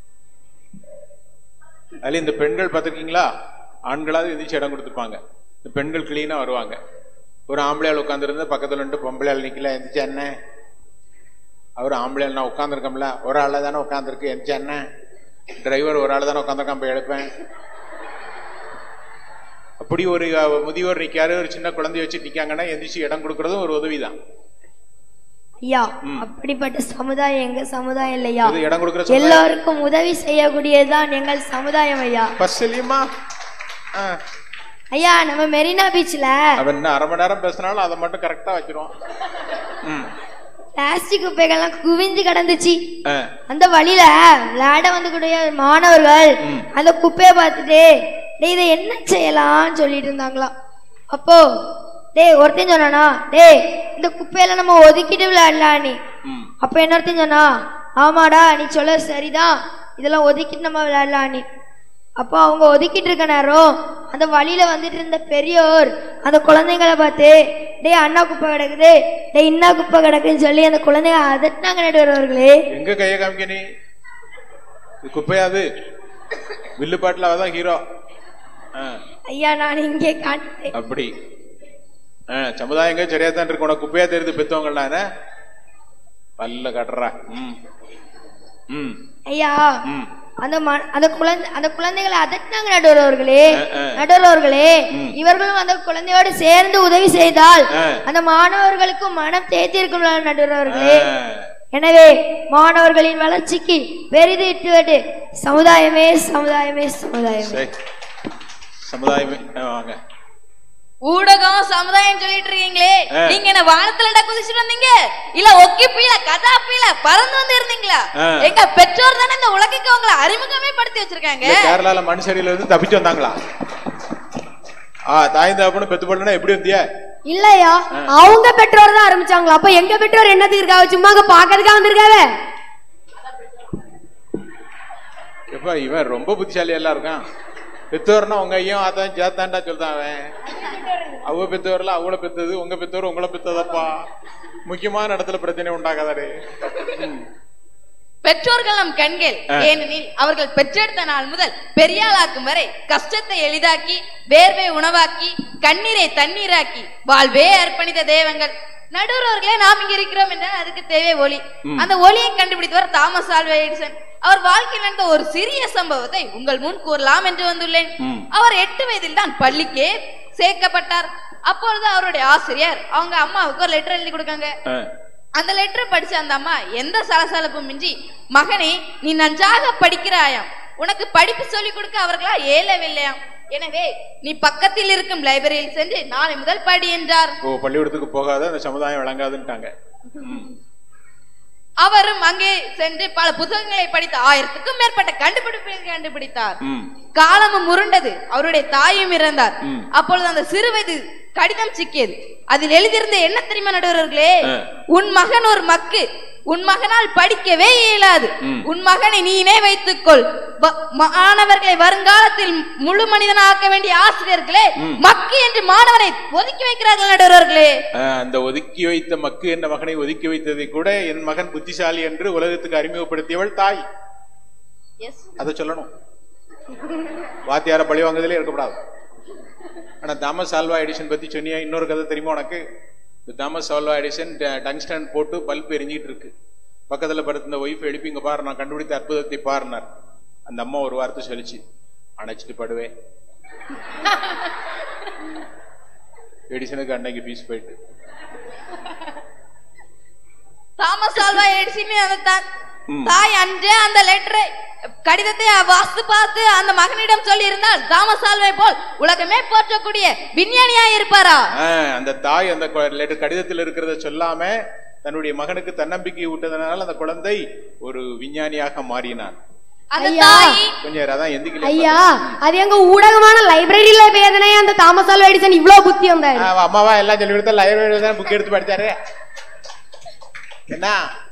அதுல இந்த பெண்கள் பார்த்திருக்கீங்களா ஆண்களாவது எந்திரிச்சு இடம் கொடுத்துப்பாங்க இந்த பெண்கள் கிளீனா வருவாங்க ஒரு ஆம்பளையாள் உட்காந்துருந்து பக்கத்துல நின்று பொம்பளையாள் நிக்கல எந்திரிச்சு என்ன அவர் ஆம்பளையாள் நான் உட்காந்துருக்கோம்ல ஒரு ஆள் தானே உட்காந்துருக்கு எந்திரிச்சு என்ன டிரைவர் ஒரு ஆள் தானே உட்காந்துருக்கான் போய் எழுப்பேன் அப்படி ஒரு அஹ், முதியோர் நிக்காரு ஒரு சின்ன குழந்தைய வச்சு நிக்காங்கன்னா எந்திரிச்சு இடம் கொடுக்கறதும் ஒரு உதவிதான் ஐயா அப்படிப்பட்ட சமுதாயம் எங்க சமுதாயம் இல்லையா இது இடம் கொடுக்குற சமுதாயம். எல்லாருக்கும் உதவி செய்யக்கூடியதுதான் எங்கள் சமுதாயம் ஐயா பஸ் இல்லையுமா ஆ. ஐயா நம்ம மெரினா பீச்ல அவன் என்ன அரை மணி நேரம் பேசினாலும் அதை மட்டும் கரெக்டா வச்சிருவான் ம். பிளாஸ்டிக் குப்பைகள்லாம் குவிஞ்சு கிடந்துச்சு ஆ. அந்த வழியில விளையாட வந்து கூடிய மாணவர்கள் அந்த குப்பையை பார்த்துட்டு டேய் இதை என்ன செய்யலாம்னு சொல்லிட்டு இருந்தாங்களாம் அப்போ டேய் ஒருத்தன் சொன்னானா டேய் இந்த குப்பையில நம்ம ஒதுக்கிட்டு விளையாடலாம் நீ ம். அப்ப இன்னொருத்தன் சொன்னா ஆமாடா நீ சொல்ல சரிதான் இதெல்லாம் ஒதுக்கிட்டு நம்ம விளையாடலாம் நீ அப்போ அவங்க ஒதுக்கிட்டு இருக்க நேரம் அந்த வழியில வந்துட்டு இருந்த பெரியோர் அந்த குழந்தைங்களை பார்த்து டேய் அண்ணா குப்பை கிடக்குது டேய் இன்னா குப்பை கிடக்குன்னு சொல்லி அந்த குழந்தைங்க அதட்டினாங்க நடுவர்களே எங்க கைய காமிக்க நீ இது குப்பையாது வில்லுப்பாட்டுல அவதான் ஹீரோ ஆ. ஐயா நான் இங்கே காட்டுறேன் அப்படி ஆ, சமுதாயங்க சரியா தான் இருக்கு உனக்கு குப்பையா தெரியுது பெத்தவங்கலாம் என்ன? பல்ல கட்டுறா ம் ம் ஐயா ம் அந்த ம- அந்த குழந்தை அந்த குழந்தைகளை அதட்டினாங்க நடுவர்களே அஹ், அஹ். நடுவர்களே இவர்களும் அந்த குழந்தையோடு சேர்ந்து உதவி செய்தால் அஹ். அந்த மாணவர்களுக்கும் மனம் தேர்த்திருக்கும் நடுவர்களே ஆ. எனவே மாணவர்களின் வளர்ச்சிக்கு பெரிது இட்டுவிட்டு சமுதாயமே சமுதாயமே சமுதாயமே சரி சமுதாயமே ஆ, வாங்க ஊடகம் சமுதாயம் சொல்லிட்டு இருக்கீங்களே ஆ. நீங்க என்ன வானத்துல குதிச்சுட்டு வந்தீங்க இல்ல ஒக்கி பீல கதா பீல பறந்து வந்து இருந்தீங்களா ஆ. எங்க பெற்றோர் தானே இந்த உலகுக்கு உங்களை அறிமுகமே படுத்தி வச்சிருக்காங்க இந்த கேரளால மண் சரியில இருந்து தப்பிச்சு வந்தாங்களா ஆ தாய் தாப்புன்னு பெத்து போடலன்னா எப்படி வந்தியா இல்லையா அவங்க பெற்றோர் தான் ஆரம்பிச்சாங்களா அப்ப எங்க பெற்றோர் என்னத்துக்கு இருக்காங்க சும்மா அங்க பாக்கிறதுக்கா வந்திருக்காவ எப்ப இவன் ரொம்ப புத்திசாலி எல்லாம் இருக்கான் பெத்தோர்னா உங்க ஐயும் அதான் சேத்தாண்டா சொல்றான் அவன் அவ பெத்தோர்ல அவளை பெத்தது உங்க பெத்தோர் உங்களை பெத்ததப்பா முக்கியமான இடத்துல பிரச்சனை உண்டாகாதாரு பெற்றோர்கள் நம் கண்கள் ஆ. ஏனெனில் அவர்கள் பெற்றெடுத்த நாள் முதல் பெரியாளாக்கும் வரை கஷ்டத்தை எளிதாக்கி வேர்வை உணவாக்கி கண்ணீரை தண்ணீராக்கி வாழ்வே அர்ப்பணித்த தெய்வங்கள் நடுவர்களே நாம் இங்க இருக்கிறோம் என்றால் அதுக்கு தேவை ஒளி அந்த ஒளியை கண்டுபிடித்தவர் தாமஸ் ஆல்வா எடிசன் அவர் வாழ்க்கையில் நடந்த ஒரு சிறிய சம்பவத்தை உங்கள் முன் கூறலாம் என்று வந்துள்ளேன் ம். அவர் எட்டு வயதில் தான் பள்ளிக்கே சேர்க்கப்பட்டார் அப்பொழுது அவருடைய ஆசிரியர் அவங்க அம்மாவுக்கு ஒரு லெட்டர் எழுதி கொடுக்காங்க ஆ. அந்த லெட்டர் படிச்ச அந்த அம்மா எந்த சலசலப்பும் மிஞ்சி மகனே நீ நன்றாக படிக்கிறாயாம் உனக்கு படிப்பு சொல்லிக் கொடுக்க அவர்களா ஏலவில்லையாம் எனவே நீ பக்கத்தில் இருக்கும் லைப்ரரியில் சென்று நாளை முதல் படி என்றார் ஓ பள்ளிக்கூடத்துக்கு போகாத அந்த சமுதாயம் விளங்காதுன்ட்டாங்க ம். அவரும் அங்கே சென்று பல புத்தகங்களை படித்து ஆயிரத்துக்கும் மேற்பட்ட கண்டுபிடிப்புகளை கண்டுபிடித்தார் ம். காலமும் உருண்டது அவருடைய தாயும் இறந்தார் ம். அப்பொழுது அந்த சிறு வயது கடிதம் சிக்கியது அதில் எழுதியிருந்த என்ன தெரியுமா நடுவர்களே ஆ. உன் மகன் ஒரு மக்கு உன் மகனால் படிக்கவே இயலாது ம். உன் மகனை நீனே வைத்துக்கொள் வ- மாணவர்களை வருங்காலத்தில் முழு மனிதனாக்க வேண்டிய ஆசிரியர்களே ம். மக்கு என்று மாணவனை ஒதுக்கி வைக்கிறார்கள் நடுவர்களே ஆ, அந்த ஒதுக்கி வைத்த மக்கு என்ற மகனை ஒதுக்கி வைத்ததை கூட என் மகன் புத்திசாலி என்று உலகத்துக்கு அறிமுகப்படுத்தியவள் தாய் அதை சொல்லணும் வாத்தியார பழி வாங்குறதுலே இருக்கக்கூடாது ஆனா தாமஸ் ஆல்வா எடிசன் பத்தி சொன்னியா இன்னொரு கதை தெரியுமா உனக்கு இந்த தாமஸ் ஆல்வா எடிசன் டங்ஸ்டன் போட்டு பல்ப் எரிஞ்சிட்டு இருக்கு பக்கத்துல படுத்த ஒய்ஃப் எழுப்பி இங்க பாரு நான் கண்டுபிடித்த அற்புதத்தை பாருனார் அந்த அம்மா ஒரு வார்த்தை சொல்லிச்சு அணைச்சிட்டு படுவேன் எடிசனுக்கு அன்னைக்கு பீஸ் போயிட்டு தாமஸ் ஆல்வா எடிசன் அந்த தா- ம். தாய் அன்றே அந்த லெட்டரை கடிதத்தை வாசித்து பார்த்து அந்த மகனிடம் சொல்லி இருந்தால் தாமஸ் ஆல்வை போல் உலகமே போற்றக்கூடிய விஞ்ஞானியா இருப்பாரா ஆ, அந்த தாய் அந்த கொ- லெட்டர் கடிதத்தில் இருக்கிறத சொல்லாம தன்னுடைய மகனுக்கு தன்னம்பிக்கை விட்டதனால அந்த குழந்தை ஒரு விஞ்ஞானியாக மாறினான் அந்த ஐயா. தாய் கொஞ்சம் நேரம் அதான் எந்திக்கல ஐயா அது எங்க ஊடகமான லைப்ரரியில வேதனை அந்த தாமஸ் ஆல்வா எடிசன் இவ்வளவு புத்தி வந்தாரு ஆ, அவ அம்மாவா எல்லாம் சொல்லி கொடுத்தா லைப்ரரியில தான் புக் எடுத்து படிச்சாரு என்ன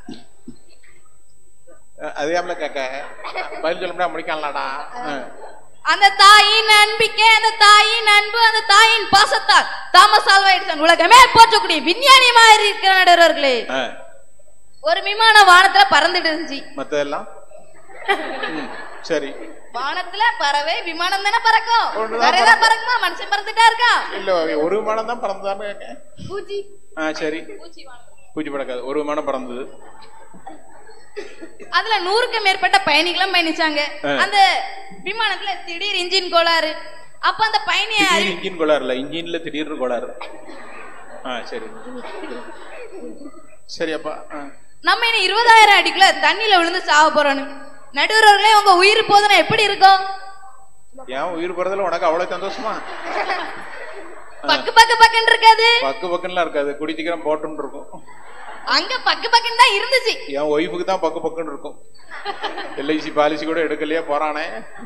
அஹ், அது ஏம்ல கேட்க பதில் சொல்ல முடியாது முடிக்கலாம்டா ஆ. அந்த தாயின் நம்பிக்கை அந்த தாயின் அன்பு அந்த தாயின் பாசத்தால் தாமஸ் ஆல்வா எடிசன் உலகமே போற்றக்கூடிய விஞ்ஞானி மாதிரி இருக்கிற நடுவர்களே ஆ. ஒரு விமானம் வானத்துல பறந்துட்டு இருந்துச்சு மத்ததெல்லாம் ம், சரி வானத்துல பறவை விமானம் தானே பறக்கும் ஒண்ணுதான் வேற ஏதாவது பறக்குமா மனுஷன் பறந்துட்டா இருக்கா இல்ல ஒரு விமானம் தான் பறந்ததான்னு கேட்க பூச்சி ஆ சரி பூச்சி வானம் பூச்சி பறக்காது ஒரு விமானம் பறந்தது அதுல நூறுக்கும் மேற்பட்ட பயணிகளும் பயணிச்சாங்க ஆ. அந்த விமானத்துல திடீர் இன்ஜின் கோளாறு அப்ப அந்த பயணியை திடீர் அறிவி- இன்ஜின் கோளாறுல இன்ஜின்ல திடீர்னு கோளாறு ஆ சரி சரி அப்பா ஆ. நம்ம இனி இருபதாயிரம் அடிக்குள்ள தண்ணியில விழுந்து சாவ போறோன்னு நடுவர்களே உங்க உயிர் போதனை எப்படி இருக்கும் ஏன் உயிர் போறதுல உனக்கு அவ்வளவு சந்தோஷமா பக்கு பக்கு பக்குன்னு இருக்காது பக்கு பக்குன்னுலாம் இருக்காது குடிச்சிக்கிறோம் போட்டுன்னு இருக்கும் அங்க பக்கு பக்குன்னு தான் இருந்துச்சு என் ஒய்ஃபுக்கு தான் பக்கு பக்குன்னு இருக்கும் எல்ஐசி பாலிசி கூட எடுக்கலையே போறானே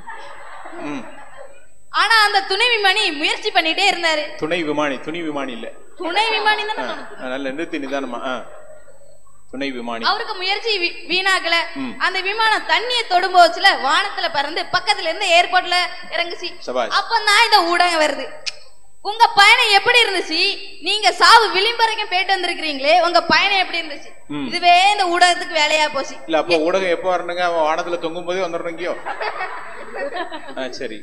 ம் ஆனா அந்த துணை விமானி முயற்சி பண்ணிட்டே இருந்தாரு துணை விமானி துணி விமானி இல்ல துணை விமானி ஆ, தானே நல்ல நிறுத்தி நிதானமா ஆ. துணை விமானி அவருக்கு முயற்சி வீ- வீணாகல ம். அந்த விமானம் தண்ணியை தொடும்போச்சுல வானத்துல பறந்து பக்கத்துல இருந்து ஏர்போர்ட்ல இறங்குச்சு சபாஷ். அப்பதான் இந்த ஊடகம் வருது உங்க பயணம் எப்படி இருந்துச்சு நீங்க சாவு விளிம்பு வரைக்கும் போயிட்டு வந்திருக்கிறீங்களே உங்க பயணம் எப்படி இருந்துச்சு ம். இதுவே இந்த ஊடகத்துக்கு வேலையா போச்சு இல்ல அப்ப ஊடகம் எப்போ வரணுங்க அவன் வானத்துல தொங்கும் போதே வந்துடுறீங்கயோ ஆ சரி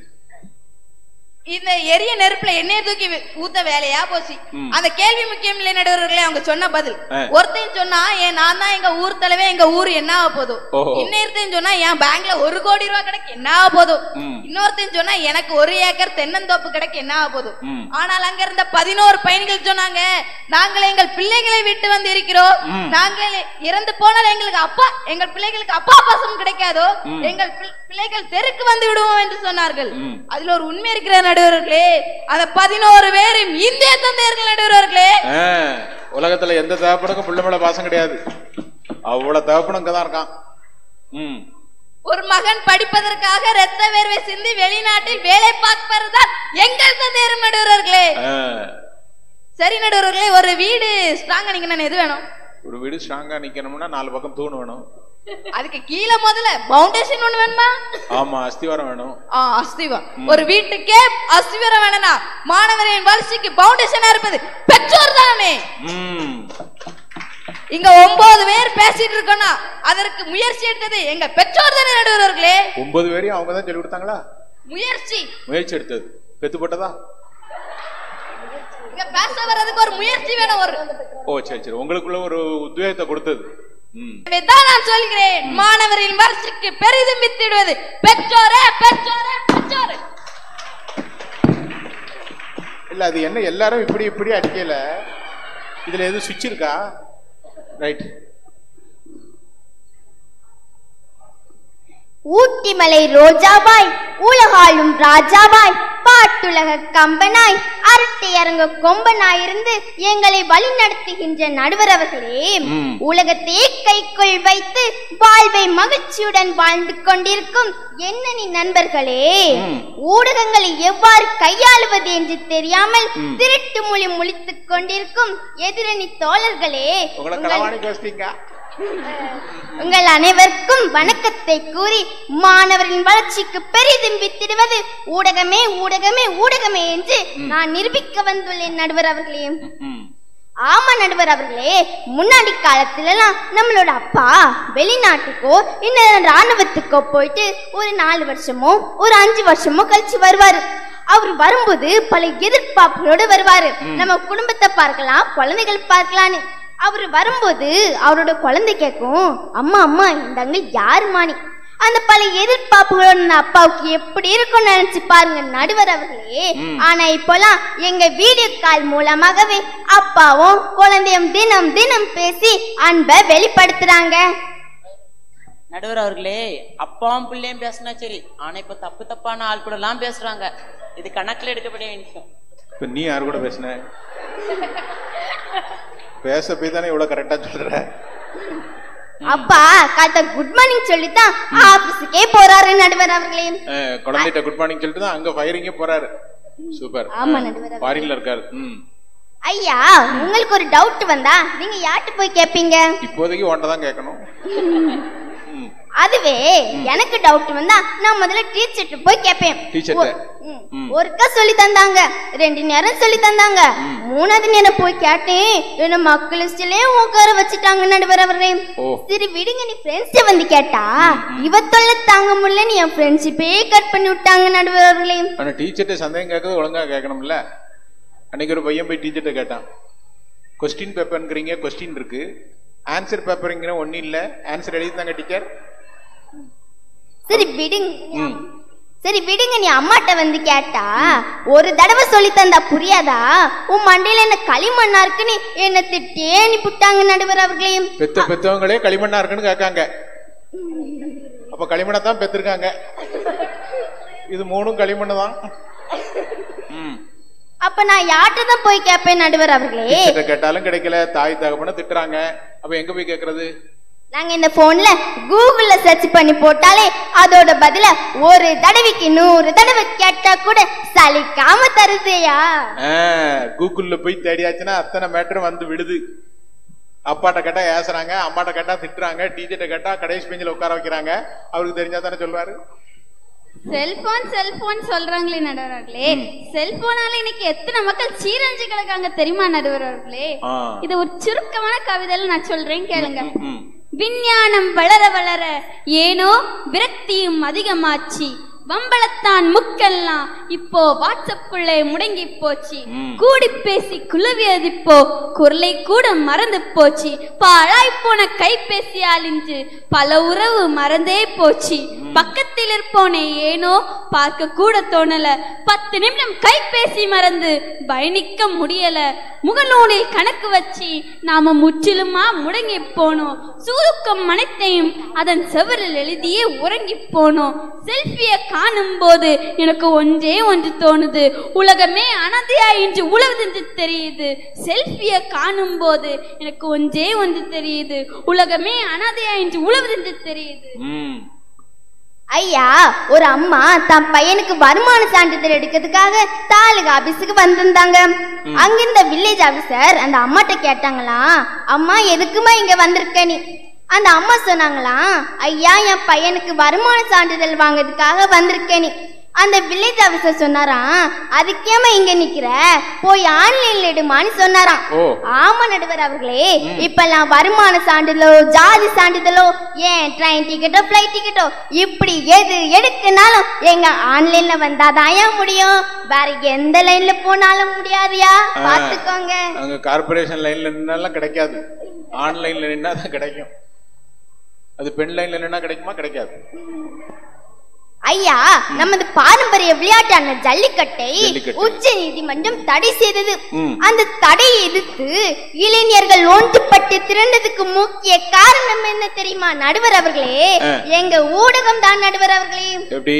இந்த எரிய நெருப்புல எண்ணெயை தூக்கி வி- ஊத்த வேலையா போச்சு ம். அந்த கேள்வி முக்கியம் இல்லை நடுவர்களே அவங்க சொன்ன பதில் ஆ. ஒருத்தையும் சொன்னா ஏன் நான் தான் எங்க ஊர் தலைவே எங்க ஊர் என்ன ஆக போதும் ஓஹோ. இன்னொருத்தையும் சொன்னா என் பேங்க்ல ஒரு கோடி ரூபாய் கிடைக்கு என்ன ஆக போதும் ம். இன்னொருத்தையும் சொன்னா எனக்கு ஒரு ஏக்கர் தென்னந்தோப்பு கிடைக்கு என்ன ஆக போதும் ம். ஆனால் அங்க இருந்த பதினோரு பயணிகள் சொன்னாங்க நாங்கள் எங்கள் பிள்ளைகளை விட்டு வந்து இருக்கிறோம் ம். நாங்கள் இறந்து போனால் எங்களுக்கு அப்பா எங்கள் பிள்ளைகளுக்கு அப்பா பாசம் கிடைக்காதோ ம். எங்கள் பிள்- பிள்ளைகள் தெருக்கு வந்து விடுவோம் என்று சொன்னார்கள் ம். அதுல ஒரு உண்மை இருக்கிற நடுவர்களே அந்த பதினோரு பேரும் இந்திய தந்தையர்கள் நடுவர்களே ஆ, உலகத்துல எந்த தகப்பனுக்கும் புள்ள மேல பாசம் கிடையாது அவ்வளவு தகப்பனும் இங்கதான் இருக்கான் ம் ஒரு மகன் படிப்பதற்காக ரத்த வேர்வை சிந்தி வெளிநாட்டில் வேலை பார்ப்பதுதான் எங்கள் தந்தையரும் நடுவர்களே ஆ, சரி நடுவர்களே ஒரு வீடு ஸ்ட்ராங்கா நீங்க நான் எது வேணும் ஒரு வீடு ஸ்ட்ராங்கா நிக்கணும்னா நாலு பக்கம் தூண் வேணும் அதுக்கு கீழே முதல்ல பவுண்டேஷன் ஒண்ணு வேணுமா ஆமா அஸ்திவாரம் வேணும் ஆ அஸ்திவம் ஒரு வீட்டுக்கே அஸ்திவரம் வேணும்னா மாணவரின் வளர்ச்சிக்கு பவுண்டேஷனா இருப்பது பெற்றோர் தானே ம் இங்க ஒன்பது பேர் பேசிட்டு இருக்கோம்னா அதற்கு முயற்சி எடுத்தது எங்க பெற்றோர் தானே நடுவர்களே ஒன்பது பேரையும் அவங்க தான் சொல்லி கொடுத்தாங்களா முயற்சி முயற்சி எடுத்தது பெத்து போட்டதா இங்க பேச வர்றதுக்கு ஒரு முயற்சி வேணும் ஒரு ஓ சரி சரி உங்களுக்குள்ள ஒரு உத்வேகத்தை கொடுத்தது ம் இதைத்தான் நான் சொல்கிறேன் மாணவரின் வளர்ச்சிக்கு பெரிதும் வித்திடுவது பெற்றோரே பெற்றோரே பெற்றோரே இல்ல அது என்ன எல்லாரும் இப்படி இப்படி அடிக்கல இதுல எதுவும் சுவிட்ச் இருக்கா ரைட் ஊட்டிமலை ரோஜாவாய் உலகாளும் ராஜாவாய் பாட்டுலக கம்பனாய் அரட்டை அரங்க கொம்பனாயிருந்து எங்களை வழிநடத்துகின்ற நடுவர் அவர்களே ம். உலகத்தையே கைக்குள் வைத்து வாழ்வை மகிழ்ச்சியுடன் வாழ்ந்து கொண்டிருக்கும் எண்ணனி நண்பர்களே ம். ஊடகங்களை எவ்வாறு கையாளுவது என்று தெரியாமல் ம். திருட்டு மொழி முழித்துக் கொண்டிருக்கும் எதிரணி தோழர்களே உங்களை உங்கள் களவாணிக்கு வச்சிட்டீங்க உங்கள் அனைவருக்கும் வணக்கத்தை கூறி மாணவரின் வளர்ச்சிக்கு பெரிதும் வித்திடுவது ஊடகமே ஊடகமே ஊடகமே என்று நான் நிரூபிக்க வந்துள்ளேன் நடுவர் அவர்களே ம் ஆமா நடுவர் அவர்களே முன்னாடி காலத்துல எல்லாம் நம்மளோட அப்பா வெளிநாட்டுக்கோ இல்ல ராணுவத்துக்கோ போயிட்டு ஒரு நாலு வருஷமோ ஒரு அஞ்சு வருஷமோ கழிச்சு வருவாரு அவர் வரும்போது பல எதிர்பார்ப்புகளோடு வருவாரு நம்ம குடும்பத்தை பார்க்கலாம் குழந்தைகள் பார்க்கலான்னு அவர் வரும்போது அவரோட குழந்தை கேட்கும் அம்மா அம்மா இந்தாங்க யாரு மாணி அந்த பல எதிர்பார்ப்புகளோட அந்த அப்பாவுக்கு எப்படி இருக்கும்னு நினைச்சு பாருங்க நடுவர் அவர்களே ஆனா இப்போலாம் எங்க வீடியோ கால் மூலமாகவே அப்பாவும் குழந்தையும் தினம் தினம் பேசி அன்பை வெளிப்படுத்துறாங்க நடுவர் அவர்களே அப்பாவும் பிள்ளையும் பேசினா சரி ஆனா இப்ப தப்பு தப்பான ஆள் கூட எல்லாம் பேசுறாங்க இது கணக்குல எடுக்கப்பட வேண்டிய இப்ப நீ யாரு கூட பேசின பேச போய் தானே இவ்வளவு கரெக்டா சொல்ற அப்பா காத்த குட் மார்னிங் சொல்லித்தான் ஆபீஸுக்கே போறாரு நடுவர் அவர்களே அஹ், குழந்தைகிட்ட குட் மார்னிங் சொல்லிட்டு தான் அங்க ஃபயரிங்கே போறாரு சூப்பர் ஆமா, நடுவர் ஃபாரின்ல இருக்காரு ம் ஐயா உங்களுக்கு ஒரு டவுட் வந்தா நீங்க யார்கிட்ட போய் கேப்பீங்க இப்போதைக்கு ஒன்றை தான் கேட்கணும் ம் அதுவே எனக்கு டவுட் வந்தா நான் முதல்ல டீச்சர்ட்ட போய் கேட்பேன் டீச்சர்ட்ட? ஒ- ம். ம். ஒருக்கா சொல்லி தந்தாங்க ரெண்டு நேரம் சொல்லி தந்தாங்க மூணாவது நேரம் போய் கேட்டேன் என்ன மக்கள் லிஸ்ட்லயே உட்கார வச்சுட்டாங்க நடுவர் அவரே ஓ. சரி விடுங்க நீ ஃப்ரெண்ட்ஸ் வந்து கேட்டா இவ தொல்லை தாங்க முடியல நீ என் ஃப்ரெண்ட்ஷிப்பே கட் பண்ணி விட்டாங்க நடுவர் அவர்களே ஆனா டீச்சர்ட்ட சந்தேகம் கேட்கறது ஒழுங்கா கேட்கணும்ல அன்னைக்கு ஒரு பையன் போய் டீச்சர்ட்ட கேட்டான் கொஸ்டின் பேப்பர்ங்கிறீங்க கொஸ்டின் இருக்கு ஆன்சர் பேப்பருங்கிற ஒன்றும் இல்லை ஆன்சர் எழுதி தாங்க டீச்சர் சரி விடுங்க ம் சரி விடுங்க நீ அம்மாட்ட வந்து கேட்டா ஒரு தடவை சொல்லி தந்தா புரியாதா உன் மண்டையில என்ன களிமண்ணா இருக்குன்னு என்ன திட்டே அனுப்பிவிட்டாங்க நடுவர் அவர்களையும் பெத்த பெத்தவங்களே களிமண்ணா இருக்குன்னு கேட்காங்க அப்ப களிமண்ணை தான் பெத்திருக்காங்க இது மூணும் களிமண்ணு தான் ம். அப்ப நான் யார்கிட்ட தான் போய் கேட்பேன் நடுவர் அவர்களே டீச்சர்ட்ட கேட்டாலும் கிடைக்கல தாய் தகப்பன திட்டுறாங்க அப்ப எங்க போய் கேக்குறது நாங்க இந்த போன்ல கூகுள்ல சர்ச் பண்ணி போட்டாலே அதோட பதில ஒரு தடவைக்கு நூறு தடவை கேட்டா கூட சலிக்காம தருதேயா ஆ, கூகுள்ல போய் தேடியாச்சுன்னா அத்தனை மேட்டரும் வந்து விடுது அப்பாட்ட கேட்டா ஏசுறாங்க அம்மாட்ட கேட்டா திட்டுறாங்க டீச்சர்ட்ட கேட்டா கடைசி பெஞ்சில் உட்கார வைக்கிறாங்க அவருக்கு தெரிஞ்சா தானே சொல்லுவாரு செல்போன் செல்போன் சொல்றாங்களே நடுவர்களே செல்போனால இன்னைக்கு எத்தனை மக்கள் சீரழிஞ்சு கிடக்காங்க தெரியுமா நடுவர்களே ஆ. இது ஒரு சுருக்கமான கவிதையில நான் சொல்றேன் கேளுங்க ம். விஞ்ஞானம் வளர வளர ஏனோ விரக்தியும் அதிகமாச்சு வம்பளத்தான் முக்கெல்லாம் இப்போ வாட்ஸ்அப்புள்ளே முடங்கி போச்சு ம். கூடி பேசி குலவியது இப்போ குரலை கூட மறந்து போச்சு பாழாய் போன கைபேசியால் இன்று பல உறவு மறந்தே போச்சு பக்கத்தில் இருப்போனே ஏனோ பார்க்க கூட தோணல பத்து நிமிடம் கைபேசி மறந்து பயணிக்க முடியல முகநூலில் கணக்கு வச்சு நாம முற்றிலுமா முடங்கி போனோம் சூதுக்கம் அனைத்தையும் அதன் செவரில் எழுதியே உறங்கி போனோம் செல்ஃபிய காணும் போது எனக்கு ஒன்றே ஒன்று தோணுது உலகமே அனதையா இன்று உழவுதென்று தெரியுது செல்ஃபிய காணும் போது எனக்கு ஒன்றே ஒன்று தெரியுது உலகமே அனாதையா இன்று உழவுதென்று தெரியுது ம். ஐயா ஒரு அம்மா தன் பையனுக்கு வருமான சான்றிதழ் எடுக்கிறதுக்காக தாலுகா ஆபீஸுக்கு வந்திருந்தாங்க அங்கிருந்த வில்லேஜ் ஆபீசர் அந்த அம்மாட்ட கேட்டாங்களாம் அம்மா எதுக்குமா இங்க வந்திருக்க நீ அந்த அம்மா சொன்னாங்களாம் ஐயா என் பையனுக்கு வருமான சான்றிதழ் வாங்குறதுக்காக வந்திருக்கேன் நீ அந்த வில்லேஜ் ஆபீசர் சொன்னாராம் அதுக்கேமா இங்க நிக்கிற போய் ஆன்லைன்ல எடுமான்னு சொன்னாராம் ஓ. ஆமா நடுவர் அவர்களே இப்பெல்லாம் வருமான சான்றிதழோ ஜாதி சான்றிதழோ ஏன் ட்ரெயின் டிக்கெட்டோ ஃபிளைட் டிக்கெட்டோ இப்படி எது எடுக்குனாலும் எங்க ஆன்லைன்ல வந்தாதாயா முடியும் வேற எந்த லைன்ல போனாலும் முடியாதுயா ஆ. பாத்துக்கோங்க அங்க கார்பரேஷன் லைன்ல நின்னாலாம் கிடைக்காது ஆன்லைன்ல நின்னா தான் கிடைக்கும் அது பெண் லைன்ல நின்னா கிடைக்குமா கிடைக்காது ஐயா நமது பாரம்பரிய விளையாட்டான ஜல்லிக்கட்டை ஜல்லிக்கட்டு. உச்ச நீதிமன்றம் தடை செய்தது ம். அந்த தடையை எதிர்த்து இளைஞர்கள் ஒன்றுபட்டு திரண்டதுக்கு முக்கிய காரணம் என்ன தெரியுமா நடுவர் அவர்களே ஆ. எங்க ஊடகம் தான் நடுவர் அவர்களே எப்படி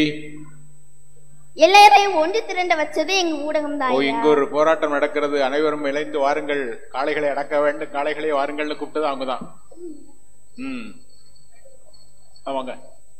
எல்லாரையும் ஒன்று திரண்ட வச்சது எங்க ஊடகம் ஓ தான் இங்க ஒரு போராட்டம் நடக்கிறது அனைவரும் இணைந்து வாருங்கள் காளைகளை அடக்க வேண்டும் காளைகளை வாருங்கள்னு கூப்பிட்டது அவங்கதான் ம் ஆமாங்க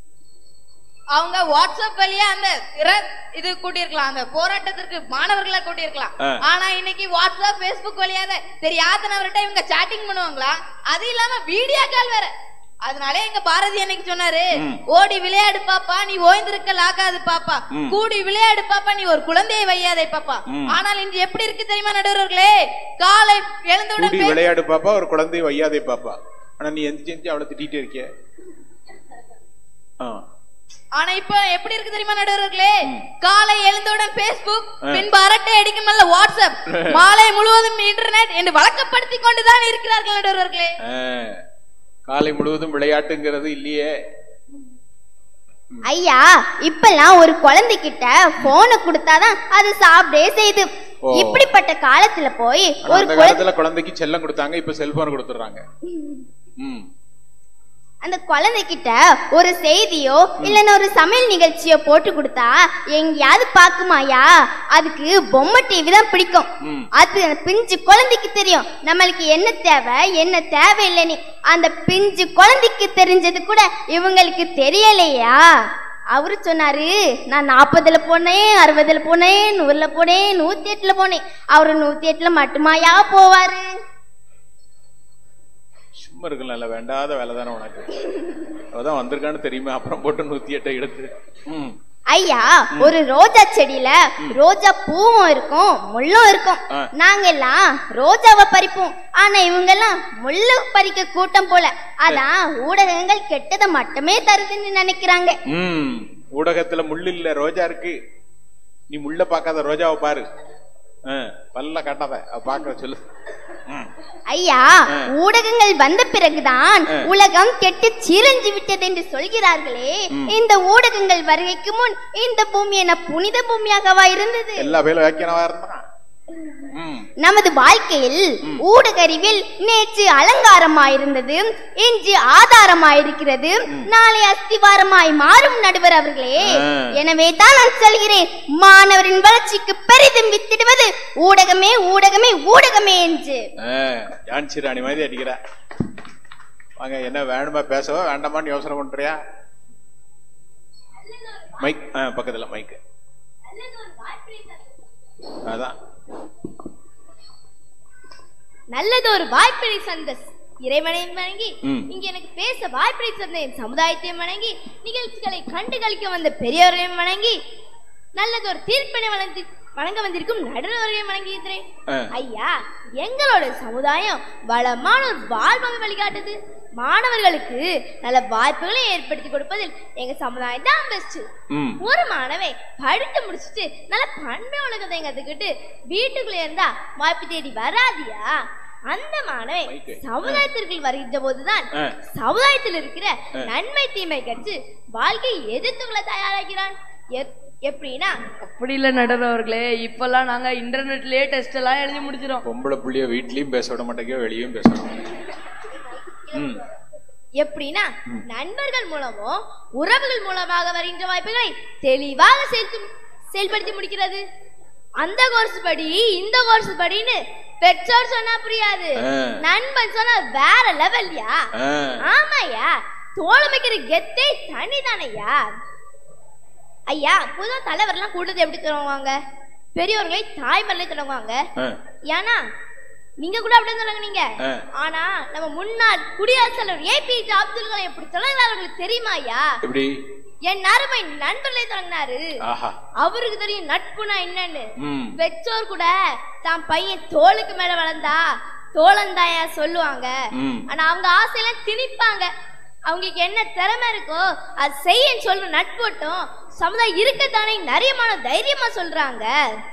அவங்க வாட்ஸ்அப் வழியா அந்த திற- இது கூட்டியிருக்கலாம் அந்த போராட்டத்திற்கு மாணவர்களை கூட்டியிருக்கலாம் ஆ. ஆனா இன்னைக்கு வாட்ஸ்அப் Facebook வழியா தான் தெரியாதனவர்கிட்ட இவங்க சாட்டிங் பண்ணுவாங்களா அது இல்லாம வீடியோ கால் வேற அதனால எங்க பாரதி அன்னைக்கு சொன்னாரு ம். ஓடி விளையாடு பாப்பா நீ ஓய்ந்திருக்க லாகாது பாப்பா ம். கூடி விளையாடு பாப்பா நீ ஒரு குழந்தையை வையாதே பாப்பா ம். ஆனால் இன்று எப்படி இருக்கு தெரியுமா நடுவர்களே காலை எழுந்தவுடன் கூடி பே- விளையாடு பாப்பா ஒரு குழந்தை வையாதே பாப்பா ஆனா நீ எந்திரிச்சு எந்திரிச்சு அவளை திட்டிட்டு இருக்கிய ஆ ஆனா இப்ப எப்படி இருக்கு தெரியுமா நடுவர்களே காலை எழுந்தவுடன் Facebook ஆ. பின்பு அரட்டை அடிக்கும் நல்ல வாட்ஸ்அப் மாலை முழுவதும் இன்டர்நெட் என்று வழக்கப்படுத்தி கொண்டுதான் இருக்கிறார்கள் நடுவர்களே ஆ. காலை முழுவதும் விளையாட்டுங்கிறது இல்லையே ஐயா இப்பெல்லாம் ஒரு குழந்தைகிட்ட போனை கொடுத்தாதான் அது சாப்பிடே செய்யுது ஓ. இப்படிப்பட்ட காலத்துல போய் ஆனா ஒரு அந்த குழந்தை காலத்துல குழந்தைக்கு செல்லம் கொடுத்தாங்க இப்ப செல்போன் கொடுத்துறாங்க ம் அந்த குழந்தைகிட்ட ஒரு செய்தியோ இல்லைன்னா ஒரு சமையல் நிகழ்ச்சியோ போட்டு கொடுத்தா எங்கேயாவது பாக்குமாயா அதுக்கு பொம்மை டிவி தான் பிடிக்கும் ம். அது பிஞ்சு குழந்தைக்கு தெரியும் நம்மளுக்கு என்ன தேவை என்ன தேவையில்லைன்னு அந்த பிஞ்சு குழந்தைக்கு தெரிஞ்சது கூட இவங்களுக்கு தெரியலையா அவரு சொன்னாரு நான் நாற்பதுல போனேன் அறுபதுல போனேன் நூறுல போனேன் நூத்தி எட்டுல போனேன் அவரு நூத்தி எட்டுல மட்டுமாயா போவாரு சும்மா இருக்கல வேண்டாத வேலை தானே உனக்கு அவதான் வந்திருக்கான்னு தெரியுமா அப்புறம் போட்டு நூத்தி எட்டை எடுத்து ம் ஐயா ஒரு ரோஜா செடியில ரோஜா பூவும் இருக்கும் முள்ளும் இருக்கும் ஆ. நாங்க எல்லாம் ரோஜாவை பறிப்போம் ஆனா இவங்க எல்லாம் முள்ளு பறிக்க கூட்டம் போல அதான் ஊடகங்கள் கெட்டதை மட்டுமே தருதுன்னு நினைக்கிறாங்க ம் ஊடகத்துல முள் இல்ல ரோஜா இருக்கு நீ முள்ள பார்க்காத ரோஜாவை பாரு ஆ, பல்ல கட்டாத பாக்க சொல்லு ம். ஐயா ஊடகங்கள் வந்த பிறகுதான் உலகம் கெட்டு சீரஞ்சி விட்டது என்று சொல்கிறார்களே இந்த ஊடகங்கள் வருகைக்கு முன் இந்த பூமி என்ன புனித பூமியாகவா இருந்தது எல்லா பேரும் வைக்கிறவா இருந்தான் ம் நமது வாழ்க்கையில் ஊடக அறிவில் நேற்று அலங்காரமாயிருந்தது இன்று ஆதாரமாயிருக்கிறது நாளை அஸ்திவாரமாய் மாறும் நடுவர் அவர்களே ஆ. எனவே தான் நான் சொல்கிறேன் மாணவரின் வளர்ச்சிக்கு பெரிதும் வித்திடுவது ஊடகமே ஊடகமே ஊடகமே என்று ஆ, ஜான்சி ராணி மாதிரி அடிக்கிற வாங்க என்ன வேணுமா பேசவா வேண்டாமான்னு யோசனை பண்றியா மைக் ஆ பக்கத்துல மைக் அதான் நல்லது ஒரு வாய்ப்பினை சந்த இறைவனை வணங்கி ம். இங்க எனக்கு பேச வாய்ப்பினை தந்த என் சமுதாயத்தையும் வணங்கி நிகழ்ச்சிகளை கண்டு களிக்க வந்த பெரியவர்களையும் வணங்கி நல்லது ஒரு தீர்ப்பினை வழங்கி வணங்க வந்திருக்கும் நடுவர்களையும் வணங்குகிறேன் ஆ. ஐயா எங்களோட சமுதாயம் வளமான ஒரு வாழ்வை வழிகாட்டுது மாணவர்களுக்கு நல்ல வாய்ப்புகளை ஏற்படுத்தி கொடுப்பதில் எங்க சமுதாயம் தான் பெஸ்ட் ம் ஒரு மாணவன் படித்து முடிச்சுட்டு நல்ல பண்பை உலகத்தை கத்துக்கிட்டு வீட்டுக்குள்ள இருந்தா வாய்ப்பு தேடி வராதியா அந்த மாணவன் மைக்கு. சமுதாயத்திற்குள் வருகின்ற போதுதான் ஆ. சமுதாயத்தில் இருக்கிற நன்மை தீமை கற்று வாழ்க்கையை எதிர்த்துக்கொள்ள தயாராகிறான் எப்- எப்படின்னா அப்படி இல்ல நடுவர் அவர்களே இப்பெல்லாம் நாங்க இன்டர்நெட்லயே டெஸ்ட் எல்லாம் எழுதி முடிச்சிடும் பொம்பளை புள்ளிய வீட்லயும் பேச விட மாட்டேங்க வெளியும் பேச விட மாட்டேங்க ம் எப்படின்னா நண்பர்கள் மூலமோ உறவுகள் மூலமாக வருகின்ற வாய்ப்புகளை தெளிவாக செயல்படுத்தி செயல்படுத்தி முடிக்கிறது அந்த கோர்ஸ் படி இந்த கோர்ஸ் படின்னு பெற்றோர் சொன்னா புரியாது ஆ. நண்பன் சொன்னா வேற லெவல்யா ஆ. ஆமாய்யா தோழமைக்கிற கெத்தே தனிதானையா ஐயா பொதுவா தலைவர்லாம் கூட்டத்தை எப்படி தொடங்குவாங்க பெரியவர்களை தாய்மரலை தொடங்குவாங்க ஆ. ஏன்னா நீங்க கூட அப்படியே தொடங்குனீங்க ஆ. ஆனா நம்ம முன்னாள் குடியரசுத் தலைவர் ஏபிஜே அப்துல் கலாம் எப்படி தொடங்கினார் உங்களுக்கு தெரியுமா ஐயா எப்படி என் அருமை நண்பர்களை தொடங்கினாரு ஆஹா அவருக்கு தெரியும் நட்புனா என்னன்னு ம் பெற்றோர் கூட தான் பையன் தோளுக்கு மேல வளர்ந்தா தோழந்தாயா சொல்லுவாங்க ம். ஆனா அவங்க ஆசையெல்லாம் திணிப்பாங்க அவங்களுக்கு என்ன திறமை இருக்கோ அது செய்யன்னு சொல்ற நட்போட்டும் சமுதாயம் இருக்கத்தானே நிறைய மாணவ தைரியமா சொல்றாங்க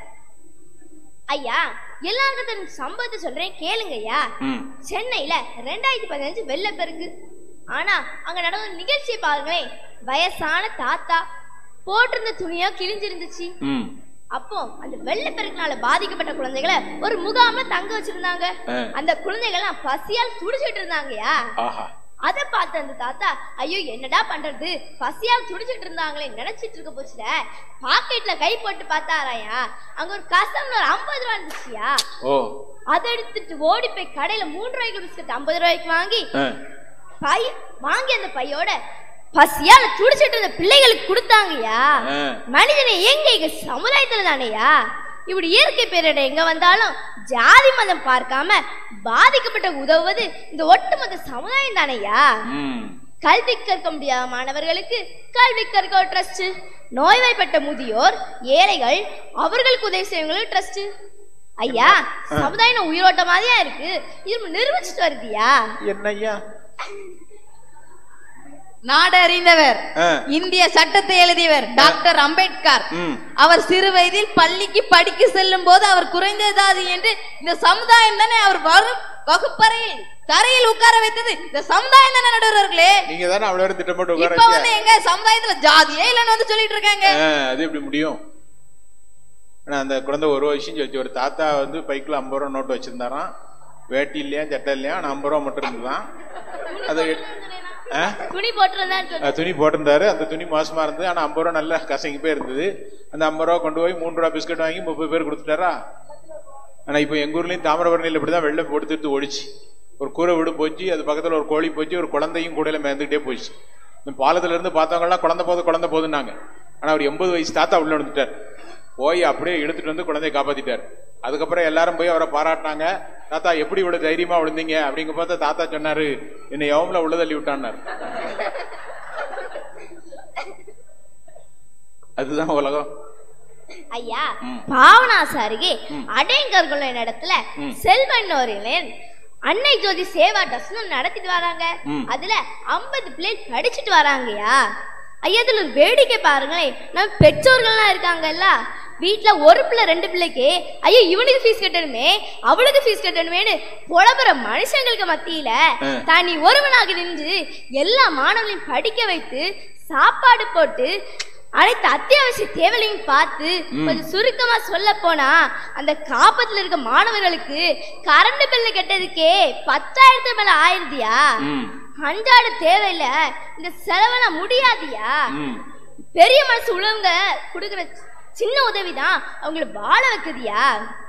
ஐயா எல்லாருக்கும் தெரிஞ்ச சம்பவத்தை சொல்றேன் கேளுங்க ஐயா ம் சென்னையில ரெண்டாயிரத்தி பதினஞ்சு வெள்ளப்பெருக்கு ஆனா அங்க நடந்த நிகழ்ச்சியை பாருங்களேன் வயசான தாத்தா போட்டிருந்த துணியோ கிழிஞ்சிருந்துச்சு ம் அப்போ அந்த வெள்ளப்பெருக்கினால பாதிக்கப்பட்ட குழந்தைகளை ஒரு முகாம்ல தங்க வச்சிருந்தாங்க ஆ. அந்த குழந்தைகள்லாம் பசியால் துடிச்சிட்டு இருந்தாங்கயா ஆஹா அத பார்த்த அந்த தாத்தா ஐயோ என்னடா பண்றது பசியால் துடிச்சிட்டு இருந்தாங்களே நினைச்சிட்டு இருக்க போச்சுல பாக்கெட்ல கை போட்டு பார்த்தாராயா அங்க ஒரு கசம்ல ஒரு ஐம்பது ரூபா இருந்துச்சுயா ஓ அதை எடுத்துட்டு ஓடி போய் கடையில மூன்று ரூபாய்க்கு பிஸ்கட் ஐம்பது ரூபாய்க்கு வாங்கி ஆ. பை வாங்கி அந்த பையோட பசியால துடிச்சிட்டு இருந்த பிள்ளைகளுக்கு கொடுத்தாங்கய்யா ஆ. மனிதனை எங்க எங்க சமுதாயத்துல தானேயா இப்படி இயற்கை பேரிட எங்க வந்தாலும் ஜாதி மதம் பார்க்காம பாதிக்கப்பட்ட உதவுவது இந்த ஒட்டுமொத்த சமுதாயம் தானேயா ம் கல்வி கற்க முடியாத மாணவர்களுக்கு கல்வி கற்க ஒரு ட்ரஸ்ட் நோய்வாய்ப்பட்ட முதியோர் ஏழைகள் அவர்களுக்கு உதவி செய்யவங்களுக்கு ட்ரஸ்ட் ஐயா சமுதாயம் உயிரோட்ட மாதிரியா இருக்கு இது நிரூபிச்சுட்டு வருதியா என்ன ஐயா நாடு அறிந்தவர் ஆ. இந்திய சட்டத்தை எழுதியவர் டாக்டர் அம்பேத்கர் ம் அவர் சிறு வயதில் பள்ளிக்கு படிக்க செல்லும் போது அவர் குறைந்ததாது என்று இந்த சமுதாயம் தானே அவர் வரும் வகுப்பறையில் தரையில் உட்கார வைத்தது இந்த சமுதாயம் தானே நடுவர்களே நீங்க தானே அவ்வளவு நேரம் திட்டமிட்டு உட்கார இப்ப வந்து வச்சீங்க. எங்க சமுதாயத்துல ஜாதியே இல்லைன்னு வந்து சொல்லிட்டு இருக்காங்க ஆ, அது எப்படி முடியும் ஆனா அந்த குழந்தை ஒரு விஷயம் சொல்லிச்சு ஒரு தாத்தா வந்து பைக்கில் ஐம்பது ரூபா நோட்டு வச்சிருந்தாராம் வேட்டி இல்லையா சட்டை இல்லையா ஆனா ஐம்பது ரூபா மட்டும் இருந்துதான் அதை ஆ? துணி போட்டுருந்தான்னு அஹ் துணி போட்டிருந்தாரு அந்த துணி மோசமா இருந்தது ஆனா ஐம்பது ரூபா நல்லா கசங்கி போய் இருந்தது அந்த ஐம்பது ரூபா கொண்டு போய் மூன்று ரூபா பிஸ்கட் வாங்கி முப்பது பேர் கொடுத்துட்டாரா ஆனா இப்போ எங்க ஊர்லயும் தாமிரபரணியில் இப்படிதான் வெள்ளம் கொடுத்துட்டு ஓடிச்சு ஒரு கூரை வீடு போச்சு அது பக்கத்துல ஒரு கோழி போச்சு ஒரு குழந்தையும் கூடையில மேந்துக்கிட்டே போச்சு இந்த பாலத்துல இருந்து பார்த்தவங்க எல்லாம் குழந்தை போது குழந்தை போதுன்னாங்க ஆனா அவர் எண்பது வயசு தாத்தா உள்ள வந்துட்டார் போய் அப்படியே இழுத்துட்டு வந்து குழந்தைய காப்பாத்திட்டார் அதுக்கப்புறம் எல்லாரும் போய் அவரை பாராட்டினாங்க தாத்தா எப்படி இவ்வளவு தைரியமா விழுந்தீங்க அப்படிங்க பார்த்தா தாத்தா சொன்னாரு என்னை எவம்ல உள்ள தள்ளி விட்டான்னாரு அதுதான் உலகம் ஐயா பாவனாசு அருகே அடைங்கர்கள் இடத்துல செல்வன்னோரின் அன்னை ஜோதி சேவா டஸ்னு நடத்திட்டு வராங்க அதுல ஐம்பது பிள்ளைகள் படிச்சுட்டு வராங்கய்யா ஐயா இதுல ஒரு வேடிக்கை பாருங்களேன் நம்ம பெற்றோர்கள்லாம் இருக்காங்கல்ல வீட்ல ஒரு பிள்ளை ரெண்டு பிள்ளைக்கு ஐயோ இவனுக்கு ஃபீஸ் கட்டணுமே அவளுக்கு ஃபீஸ் கட்டணுமேனு புலம்புற மனுஷங்களுக்கு மத்தியில ஆ. தனி ஒருவனாக நின்று எல்லா மாணவர்களையும் படிக்க வைத்து சாப்பாடு போட்டு அனைத்து அத்தியாவசிய தேவைகளையும் பார்த்து கொஞ்சம் சுருக்கமா சொல்ல போனா அந்த காப்பத்துல இருக்க மாணவர்களுக்கு கரண்ட் பில்லு கட்டதுக்கே பத்தாயிரத்து மேல ஆயிருதியா ம் அன்றாட தேவையில்ல இந்த செலவெல்லாம் முடியாதியா ம் பெரிய மனசு உள்ளவங்க கொடுக்குற சின்ன உதவி தான் அவங்கள வாழ வைக்குதியா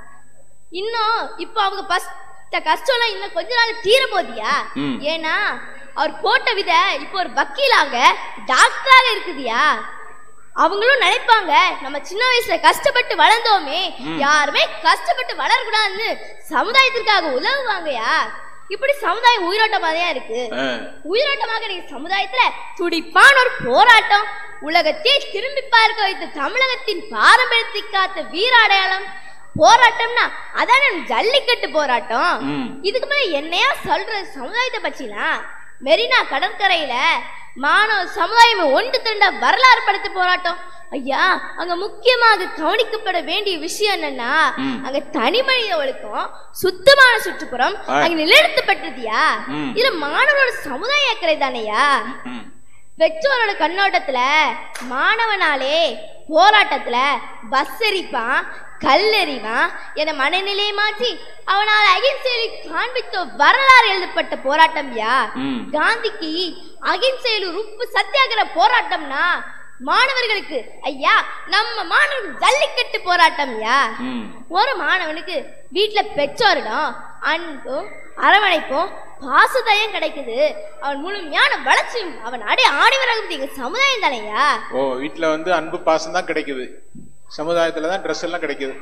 இன்னும் இப்போ அவங்க பஸ்ட கஷ்டம்லாம் இன்னும் கொஞ்ச நாள் தீர போதியா ம். ஏன்னா அவர் போட்ட வித இப்போ ஒரு வக்கீலாக டாக்டராக இருக்குதியா அவங்களும் நினைப்பாங்க நம்ம சின்ன வயசுல கஷ்டப்பட்டு வளர்ந்தோமே யாருமே கஷ்டப்பட்டு வளரக்கூடாதுன்னு சமுதாயத்திற்காக உதவுவாங்கயா இப்படி சமுதாயம் உயிரோட்டமாதையா இருக்கு ஆ. உயிரோட்டமாக நீங்க சமுதாயத்துல துடிப்பான ஒரு போராட்டம் உலகத்தை திரும்பி பார்க்க வைத்த தமிழகத்தின் பாரம்பரியத்தை காத்த வீர அடையாளம் போராட்டம்னா அதானே ஜல்லிக்கட்டு போராட்டம் ம். இதுக்கு மேல என்னையா சொல்ற சமுதாயத்தை பற்றிலாம் மெரினா கடற்கரையில மாணவ சமுதாயம் ஒன்று திரண்ட வரலாறு படைத்த போராட்டம் ஐயா அங்க முக்கியமாக கவனிக்கப்பட வேண்டிய விஷயம் என்னன்னா ம். அங்க தனி மனித ஒழுக்கம் சுத்தமான சுற்றுப்புறம் ஆ. அங்க நிலைநிறுத்தப்பட்டதுயா ம். இதுல மாணவரோட சமுதாய அக்கறை தானையா ம் பெற்றோரோட கண்ணோட்டத்துல மாணவனாலே போராட்டத்துல பஸ் எரிப்பான் கல்லெறிவான் என மனநிலையை மாற்றி அவனால் அகிம்சையை காண்பித்த வரலாறு எழுதப்பட்ட போராட்டம் யா ம். காந்திக்கு அகிம்சையில் ஒரு உப்பு சத்தியாகிர போராட்டம்னா மாணவர்களுக்கு ஐயா நம்ம மாணவர்கள் ஜல்லிக்கட்டு போராட்டம் யா ம் ஒரு மாணவனுக்கு வீட்ல பெற்றோரிடம் அன்பும் அரவணைப்பும் பாசதயம் கிடைக்குது அவன் முழுமையான வளர்ச்சியும் அவன் அடை ஆடி வரகும் எங்க சமுதாயம் தானையா ஓ வீட்ல வந்து அன்பு பாசம் தான் கிடைக்குது சமுதாயத்துல தான் ட்ரெஸ் எல்லாம் கிடைக்குது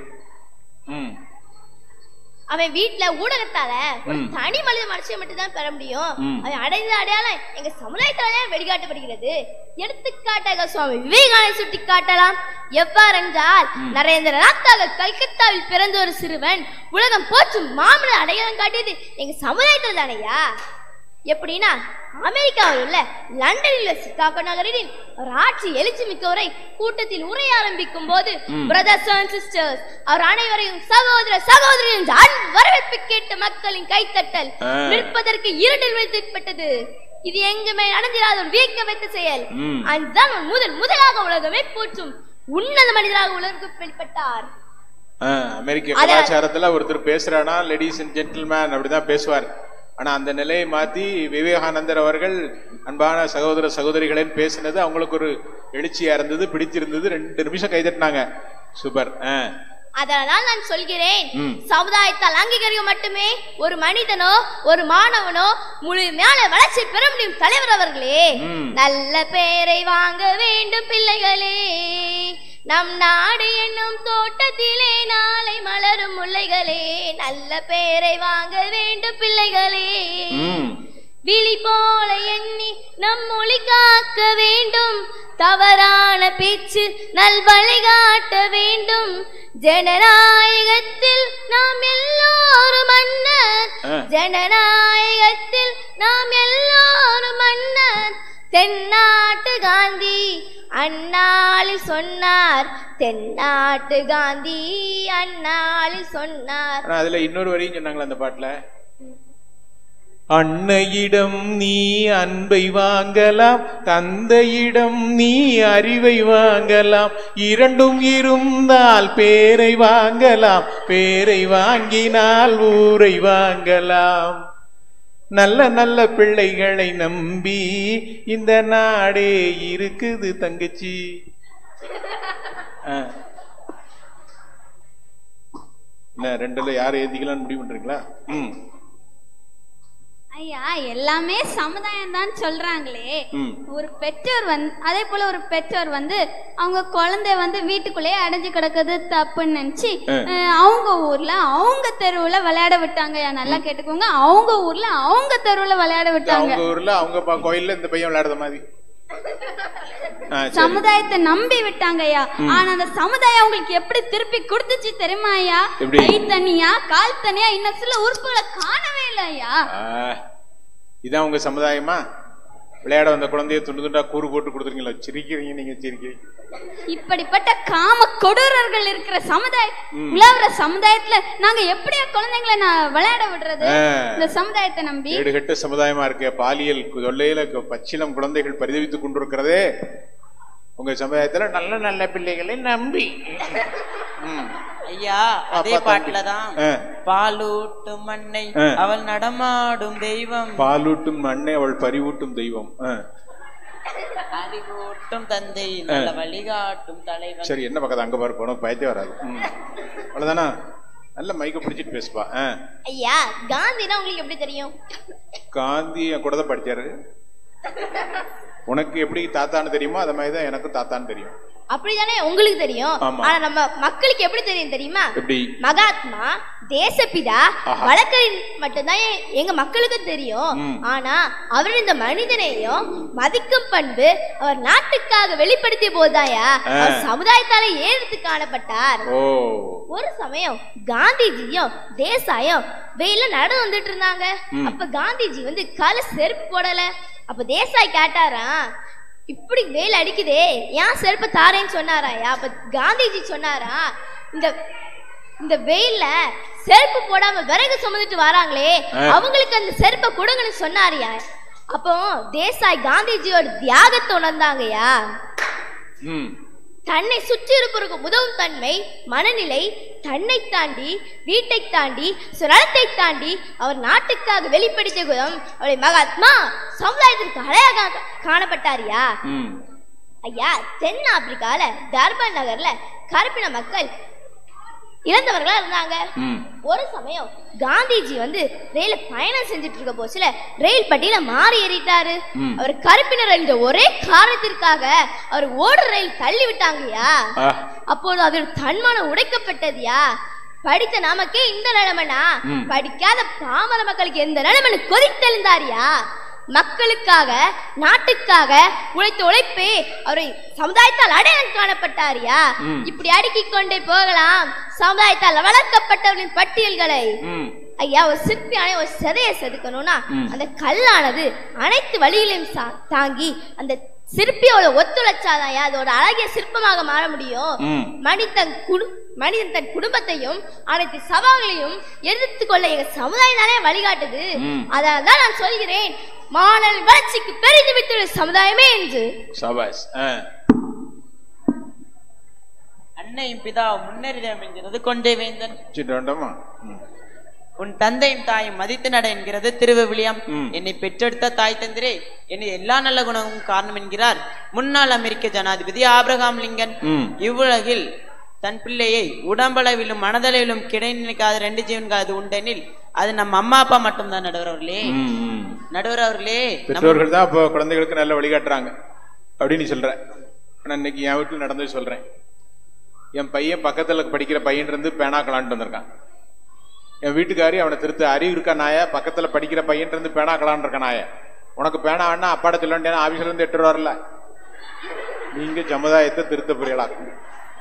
ம் அவன் வீட்ல ஊடகத்தால ஒரு ம். தனி மனித மனுஷன் மட்டும் தான் பெற முடியும் ம். அவன் அடைந்த அடையாளம் எங்க சமுதாயத்தால வெளிக்காட்டப்படுகிறது எடுத்துக்காட்டாக சுவாமி விவேகானந்தர் சுட்டி காட்டலாம் எவ்வாறென்றால் நரேந்திரநாத்தாக கல்கத்தாவில் பிறந்த ஒரு சிறுவன் உலகம் போற்றும் மாமல அடையாளம் காட்டியது எங்க சமுதாயத்தில் தானையா எப்படின்னா அமெரிக்காவில் உள்ள லண்டனில் உள்ள சிகாகோ நகரில் ஒரு ஆட்சி எழுச்சி மிக்கவரை கூட்டத்தில் உரைய ஆரம்பிக்கும் போது பிரதர்ஸ் அண்ட் சிஸ்டர்ஸ் அவர் அனைவரையும் சகோதர சகோதரி என்று அன்பு வரவேற்பு கேட்ட மக்களின் கைத்தட்டல் ஆ. நிற்பதற்கு இருட்டில் வைக்கப்பட்டது இது எங்குமே நடந்திராத ஒரு வியக்க வைத்த செயல் ம். அதுதான் அவர் முதல் முதலாக உலகமே போற்றும் உன்னத மனிதராக உலகுக்கு வெளிப்பட்டார் ஆ, அமெரிக்க அத- கலாச்சாரத்துல ஒருத்தர் பேசுறானா லேடிஸ் அண்ட் ஜென்டில்மேன் அப்படிதான் பேசுவார் ஆனா அந்த நிலையை மாத்தி விவேகானந்தர் அவர்கள் அன்பான சகோதர சகோதரிகளேன்னு பேசினது அவங்களுக்கு ஒரு எழுச்சியா இருந்தது பிடிச்சிருந்தது ரெண்டு நிமிஷம் கைதட்டினாங்க சூப்பர் ஆ. அதனால் நான் சொல்கிறேன் ம். சமுதாயத்தால் அங்கீகரிக்க மட்டுமே ஒரு மனிதனோ ஒரு மாணவனோ முழுமையான வளர்ச்சி பெற முடியும் தலைவர் அவர்களே ம். நல்ல பெயரை வாங்க வேண்டும் பிள்ளைகளே நம் நாடு என்னும் தோட்டத்திலே நாளை மலரும் முல்லைகளே நல்ல பெயரை வாங்க வேண்டும் பிள்ளைகளே ம். விழி போல எண்ணி நம் மொழி காக்க வேண்டும் தவறான பேச்சு நல்வழி காட்ட வேண்டும் ஜனநாயகத்தில் நாம் எல்லோரும் மன்னர் ஆ. ஜனநாயகத்தில் நாம் எல்லோரும் மன்னர் தென்னாட்டு காந்தி அந்நாளில் சொன்னார் தென்னாட்டு காந்தி அந்நாளில் சொன்னார் ஆனா அதுல இன்னொரு வரியும் சொன்னாங்களா அந்த பாட்டுல அன்னையிடம் நீ அன்பை வாங்கலாம் தந்தையிடம் நீ அறிவை வாங்கலாம் இரண்டும் இருந்தால் பேரை வாங்கலாம் பேரை வாங்கினால் ஊரை வாங்கலாம் நல்ல நல்ல பிள்ளைகளை நம்பி இந்த நாடே இருக்குது தங்கச்சி ஆ. என்ன ரெண்டுல யார் எழுதிக்கலாம்னு முடிவு பண்றீங்களா ம் ஐயா எல்லாமே சமுதாயம் தான் சொல்றாங்களே ம். ஒரு பெற்றோர் வந்து அதே போல ஒரு பெற்றோர் வந்து அவங்க குழந்தை வந்து வீட்டுக்குள்ளேயே அடைஞ்சு கிடக்குது தப்புன்னு நினைச்சு அஹ், அவங்க ஊர்ல அவங்க தெருவுல விளையாட விட்டாங்கய்யா நல்லா கேட்டுக்கோங்க அவங்க ஊர்ல அவங்க தெருவுல விளையாட விட்டாங்க அவங்க ஊர்ல அவங்க பா- கோயில்ல இந்த பையன் விளையாடுற மாதிரி ஆ, சரி. சமுதாயத்தை நம்பி விட்டாங்கய்யா ஆனா அந்த சமுதாயம் அவங்களுக்கு எப்படி திருப்பி கொடுத்துச்சு தெரியுமா ஐயா எப்படி? கை தனியா கால் தனியா இன்னும் சில உறுப்புகளை காணவே இல்லை ஐயா ஆ, இதான் உங்க சமுதாயமா விளையாட வந்த குழந்தைய துண்டு துண்டா கூறு போட்டு கொடுத்துருக்கீங்களா சிரிக்கிறீங்க நீங்க சிரிக்கிறீங்க இப்படிப்பட்ட காம கொடூரர்கள் இருக்கிற சமுதாய ம். உலவுற சமுதாயத்துல நாங்க எப்படியா குழந்தைங்களை நான் விளையாட விடுறது ஆ. இந்த சமுதாயத்தை நம்பி ஏடுகட்ட சமுதாயமா இருக்க பாலியல் தொல்லையில க- பச்சிளம் குழந்தைகள் பரிதவித்துக் கொண்டிருக்கிறதே உங்க சமுதாயத்துல நல்ல நல்ல பிள்ளைகளை நம்பி ம். ஐயா அதே அப்பா, தம்பி. பாட்டுலதான் ஆ. பாலூட்டும் மண்ணை ஆ. அவள் நடமாடும் தெய்வம் பாலூட்டும் மண்ணை அவள் பரிவூட்டும் தெய்வம் ஆ. அறிவூட்டும் தந்தை நல்ல வழிகாட்டும் தலைவன் சரி என்ன பக்கத்து அங்க பாரு போனோம் பயத்தே வராது ம். அவ்வளவுதானா நல்ல மைக்க பிடிச்சிட்டு பேசுப்பா ஆ. ஐயா காந்தினா உங்களுக்கு எப்படி தெரியும் காந்தி என் கூட தான் படிச்சாரு உனக்கு எப்படி தாத்தான்னு தெரியுமோ அத மாதிரி தான் எனக்கும் தாத்தான்னு தெரியும் அப்படிதானே உங்களுக்கு தெரியும் ஆமா. ஆனா நம்ம மக்களுக்கு எப்படி தெரியும் தெரியுமா எப்படி மகாத்மா தேசப்பிதா ஆஹா. வழக்கறிஞர் மட்டும்தான் எ- எங்க மக்களுக்கு தெரியும் ம். ஆனா அவர் இந்த மனிதனையும் மதிக்கும் பண்பு அவர் நாட்டுக்காக வெளிப்படுத்திய போதாயா ஆ. அவர் சமுதாயத்தால ஏறித்து காணப்பட்டார் ஓ ஒரு சமயம் காந்திஜியும் தேசாயும் வெயில நடந்து வந்துட்டு இருந்தாங்க ம். அப்ப காந்திஜி வந்து கால செருப்பு போடல அப்ப தேசாய் கேட்டாராம் இப்படி வெயில் அடிக்குதே ஏன் செருப்பு தாரேன்னு சொன்னாராயா அப்ப காந்திஜி சொன்னாரா இந்த இந்த வெயில்ல செருப்பு போடாம விறகு சுமந்துட்டு வராங்களே ஆ. அவங்களுக்கு அந்த செருப்பை கொடுங்கன்னு சொன்னாருயா அப்போ தேசாய் காந்திஜியோட தியாகத்தை உணர்ந்தாங்கய்யா ம் தன்னை சுற்றி இருப்பவருக்கு உதவும் தன்மை மனநிலை தன்னை தாண்டி வீட்டை தாண்டி சுரத்தை தாண்டி அவர் நாட்டுக்காக வெளிப்படுத்திய குணம் அவருடைய மகாத்மா சமுதாயத்திற்கு அடையாக காணப்பட்டாரியா ம் ஐயா தென் ஆப்பிரிக்கால டர்பன் நகர்ல கருப்பின மக்கள் இறந்தவர்களா இருந்தாங்க ம் ஒரு சமயம் காந்திஜி வந்து ரயில பயணம் செஞ்சுட்டு இருக்க போச்சுல ரயில் பட்டியல மாறி ஏறிட்டாரு ம். அவர் கருப்பினர் என்ற ஒரே காரணத்திற்காக அவர் ஓடுற ரயில் தள்ளி விட்டாங்கய்யா ஆ அப்போது அவர் தன்மானம் உடைக்கப்பட்டதுயா படித்த நமக்கே இந்த நிலைமைனா ம். படிக்காத பாமர மக்களுக்கு எந்த நிலைமைன்னு கொதித்தெழுந்தாரியா மக்களுக்காக நாட்டுக்காக உழைத்த உழைப்பே அவரை சமுதாயத்தால் அடையாளம் காணப்பட்டாரியா ம். இப்படி அடுக்கிக் கொண்டே போகலாம் சமுதாயத்தால் வளர்க்கப்பட்டவர்களின் பட்டியல்களை ம் ஐயா ஒரு சிற்பியான ஒரு சிதையை செதுக்கணும்னா ம். அந்த கல்லானது அனைத்து வழிகளையும் சா- தாங்கி அந்த சிற்பியோட ஒத்துழைச்சாதான் அதோட அழகிய சிற்பமாக மாற முடியும் ம். மனிதன் குடு மனிதன் தன் குடும்பத்தையும் அனைத்து சவால்களையும் எதிர்த்து கொள்ள எங்க சமுதாயம் தானே வழிகாட்டுது ம். அதனால தான் நான் சொல்கிறேன் மாணவர் வளர்ச்சிக்கு பெரிது விட்டுள்ள சமுதாயமே என்று சபாஸ் ஆ அன்னையும் பிதா முன்னேறிதம் என்கிறது கொண்டே வேந்தன் சிட்டு வேண்டாமா ம் உன் தந்தையும் தாயும் மதித்து நட என்கிறது திருவிவிலியம் ம். என்னை பெற்றெடுத்த தாய் தந்திரே என்னை எல்லா நல்ல குணமும் காரணம் என்கிறார் முன்னாள் அமெரிக்க ஜனாதிபதி ஆபிரகாம் லிங்கன் ம் இவ்வுலகில் தன் பிள்ளையை உடம்பளவிலும் மனதளவிலும் கிடை நினைக்காத ரெண்டு ஜீவன்கள் அது உண்டெனில் அது நம்ம அம்மா அப்பா மட்டும்தான் நடுவர் அவர்களே ம், ம். நடுவர் அவர்களே நம்ம- பெற்றோர்கள் தான் இப்போ குழந்தைகளுக்கு நல்ல வழிகாட்டுறாங்க அப்படின்னு நீ சொல்ற ஆனா இன்னைக்கு என் வீட்டில் நடந்தது சொல்றேன் என் பையன் பக்கத்துல படிக்கிற பையன் இருந்து பேனா கலான்ட்டு வந்திருக்கான் என் வீட்டுக்காரி அவனை திருத்த அறிவு இருக்கா நாய பக்கத்துல படிக்கிற பையன் இருந்து பேனா கலான் இருக்க நாய உனக்கு பேனா வேணா அப்பாட சொல்லண்டேன் ஆபீஸ்ல இருந்து எட்டு வரல நீங்க சமுதாயத்தை திருத்த புரியலாம்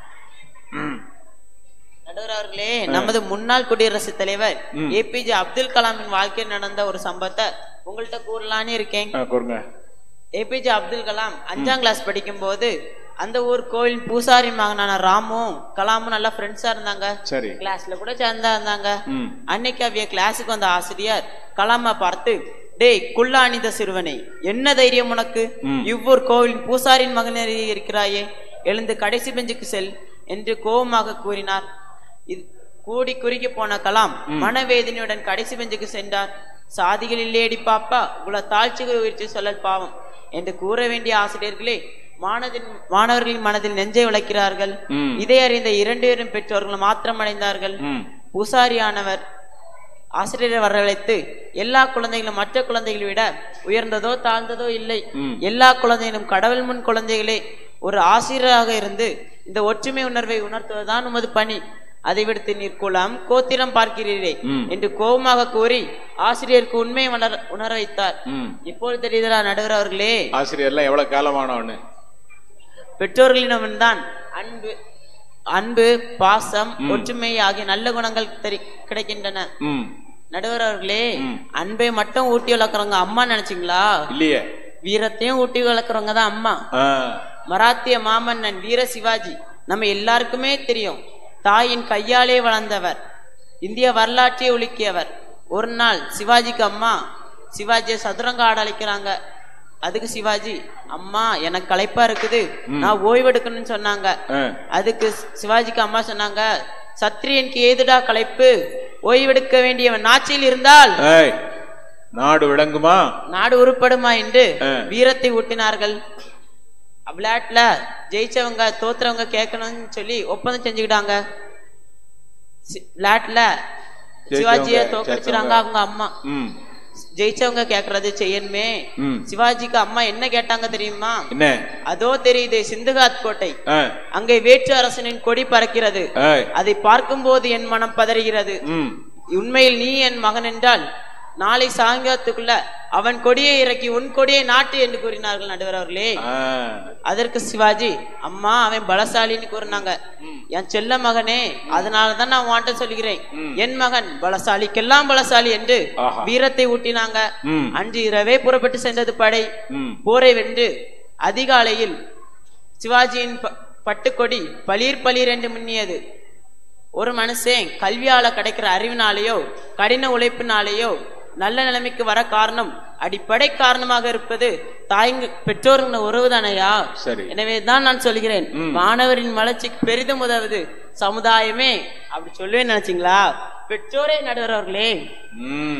நடுவர் அவர்களே நமது முன்னாள் குடியரசுத் தலைவர் ம். ஏபிஜே அப்துல் கலாமின் வாழ்க்கையில் நடந்த ஒரு சம்பவத்தை உங்கள்கிட்ட கூறலான்னு இருக்கேன் கூறுங்க ஏபிஜே அப்துல் கலாம் அஞ்சாம் கிளாஸ் படிக்கும் போது அந்த ஊர் கோயில் பூசாரி மகனான ராமும் கலாமும் நல்லா ஃப்ரெண்ட்ஸா இருந்தாங்க சரி கிளாஸ்ல கூட சேர்ந்தா இருந்தாங்க ம் அன்னைக்கு அவ்விய கிளாஸுக்கு வந்த ஆசிரியர் கலாம பார்த்து டேய் குள்ளாணித சிறுவனே என்ன தைரியம் உனக்கு ம். இவ்வூர் கோவிலின் பூசாரின் மகனே இருக்கிறாயே எழுந்து கடைசி பெஞ்சுக்கு செல் என்று கோபமாக கூறினார் இது கூடி குறுகி போன கலாம் மனவேதனையுடன் கடைசி பெஞ்சுக்கு சென்றார் சாதிகள் இல்லையடி பாப்பா உள்ள தாழ்ச்சிகள் உயிர்ச்சி சொல்லல் பாவம் என்று கூற வேண்டிய ஆசிரியர்களே மானதின் மாணவர்களின் மனதில் நெஞ்சை விளக்கிறார்கள் ம். இதை அறிந்த இரண்டு பேரும் பெற்றோர்கள் மாத்திரம் அடைந்தார்கள் ம் பூசாரியானவர் ஆசிரியரை வரவழைத்து எல்லா குழந்தைகளும் மற்ற குழந்தைகளை விட உயர்ந்ததோ தாழ்ந்ததோ இல்லை ம். எல்லா குழந்தைகளும் கடவுள் முன் குழந்தைகளே ஒரு ஆசிரியராக இருந்து இந்த ஒற்றுமை உணர்வை உணர்த்துவதுதான் உமது பணி அதை விடுத்து நீர் குலம் கோத்திரம் பார்க்கிறீரே ம். என்று கோபமாக கூறி ஆசிரியருக்கு உண்மையை உணர உணர வைத்தார் ம் இப்போது தெரியுதா நடுவர் அவர்களே ஆசிரியர்லாம் எவ்வளவு காலமானவனு பெற்றோர்களிடம்தான் அன்பு அன்பு பாசம் ஒற்றுமை ஆகிய நல்ல குணங்கள் தெரி கிடைக்கின்றன ம் நடுவர் அவர்களே ம். அன்பை மட்டும் ஊட்டி வளர்க்குறவங்க அம்மா நினைச்சீங்களா இல்லையே வீரத்தையும் ஊட்டி வளர்க்குறவங்க தான் அம்மா ஆ, மராத்திய மாமன்னன் வீர சிவாஜி நம்ம எல்லாருக்குமே தெரியும் தாயின் கையாலே வளர்ந்தவர் இந்திய வரலாற்றை ஒழுக்கியவர் ஒரு நாள் சிவாஜிக்கு அம்மா சிவாஜியை சதுரங்க ஆட அழைக்கிறாங்க அதுக்கு சிவாஜி அம்மா எனக்கு களைப்பா இருக்குது நான் ஓய்வெடுக்கணும்னு சொன்னாங்க ஆ. அதுக்கு சிவாஜிக்கு அம்மா சொன்னாங்க சத்திரியனுக்கு ஏதுடா களைப்பு ஓய்வெடுக்க வேண்டியவன் நாச்சியில் இருந்தால் ஏய், நாடு விளங்குமா நாடு உருப்படுமா என்று ஆ. வீரத்தை வீரத்தை ஊட்டினார்கள் விளையாட்டுல ஜெயிச்சவங்க தோத்துறவங்க கேட்கணும்னு சொல்லி ஒப்பந்தம் செஞ்சுக்கிட்டாங்க சி- விளையாட்டுல சிவாஜிய ஜெயிச்சவங்க, தோக்கடிச்சிட்டாங்க ஜெயிச்சவங்க. அவங்க அம்மா ம் ஜெயிச்சவங்க கேக்குறது செய்யணுமே ம். சிவாஜிக்கு அம்மா என்ன கேட்டாங்க தெரியுமா என்ன அதோ தெரியுது சிந்துகாத் கோட்டை ஆ, அங்கே வேற்று அரசனின் கொடி பறக்கிறது ஏய், அதை பார்க்கும்போது என் மனம் பதறுகிறது ம் உண்மையில் நீ என் மகன் என்றால் நாளை சாயங்காலத்துக்குள்ள அவன் கொடியை இறக்கி உன் கொடியை நாட்டு என்று கூறினார்கள் நடுவர் அவர்களே ஆ, அதற்கு சிவாஜி அம்மா அவன் பலசாலின்னு கூறினாங்க என் செல்ல மகனே அதனாலதான் நான் வாண்ட சொல்கிறேன் என் மகன் பலசாலிக்கெல்லாம் பலசாலி என்று ஆஹா. வீரத்தை ஊட்டினாங்க ம். அன்று இரவே புறப்பட்டு சென்றது படை ம் போரை வென்று அதிகாலையில் சிவாஜியின் ப- பட்டுக்கொடி பளீர் பளீர் என்று மின்னியது ஒரு மனுஷன் கல்வியால கிடைக்கிற அறிவினாலேயோ கடின உழைப்பினாலேயோ நல்ல நிலைமைக்கு வர காரணம் அடிப்படை காரணமாக இருப்பது தாய்ங்க பெற்றோருங்க உறவுதானையா சரி. எனவே தான் நான் சொல்கிறேன் ம். மாணவரின் வளர்ச்சிக்கு பெரிதும் உதவுது சமுதாயமே அப்படி சொல்லுவேன் நினைச்சீங்களா பெற்றோரே நடுவர் அவர்களே ம்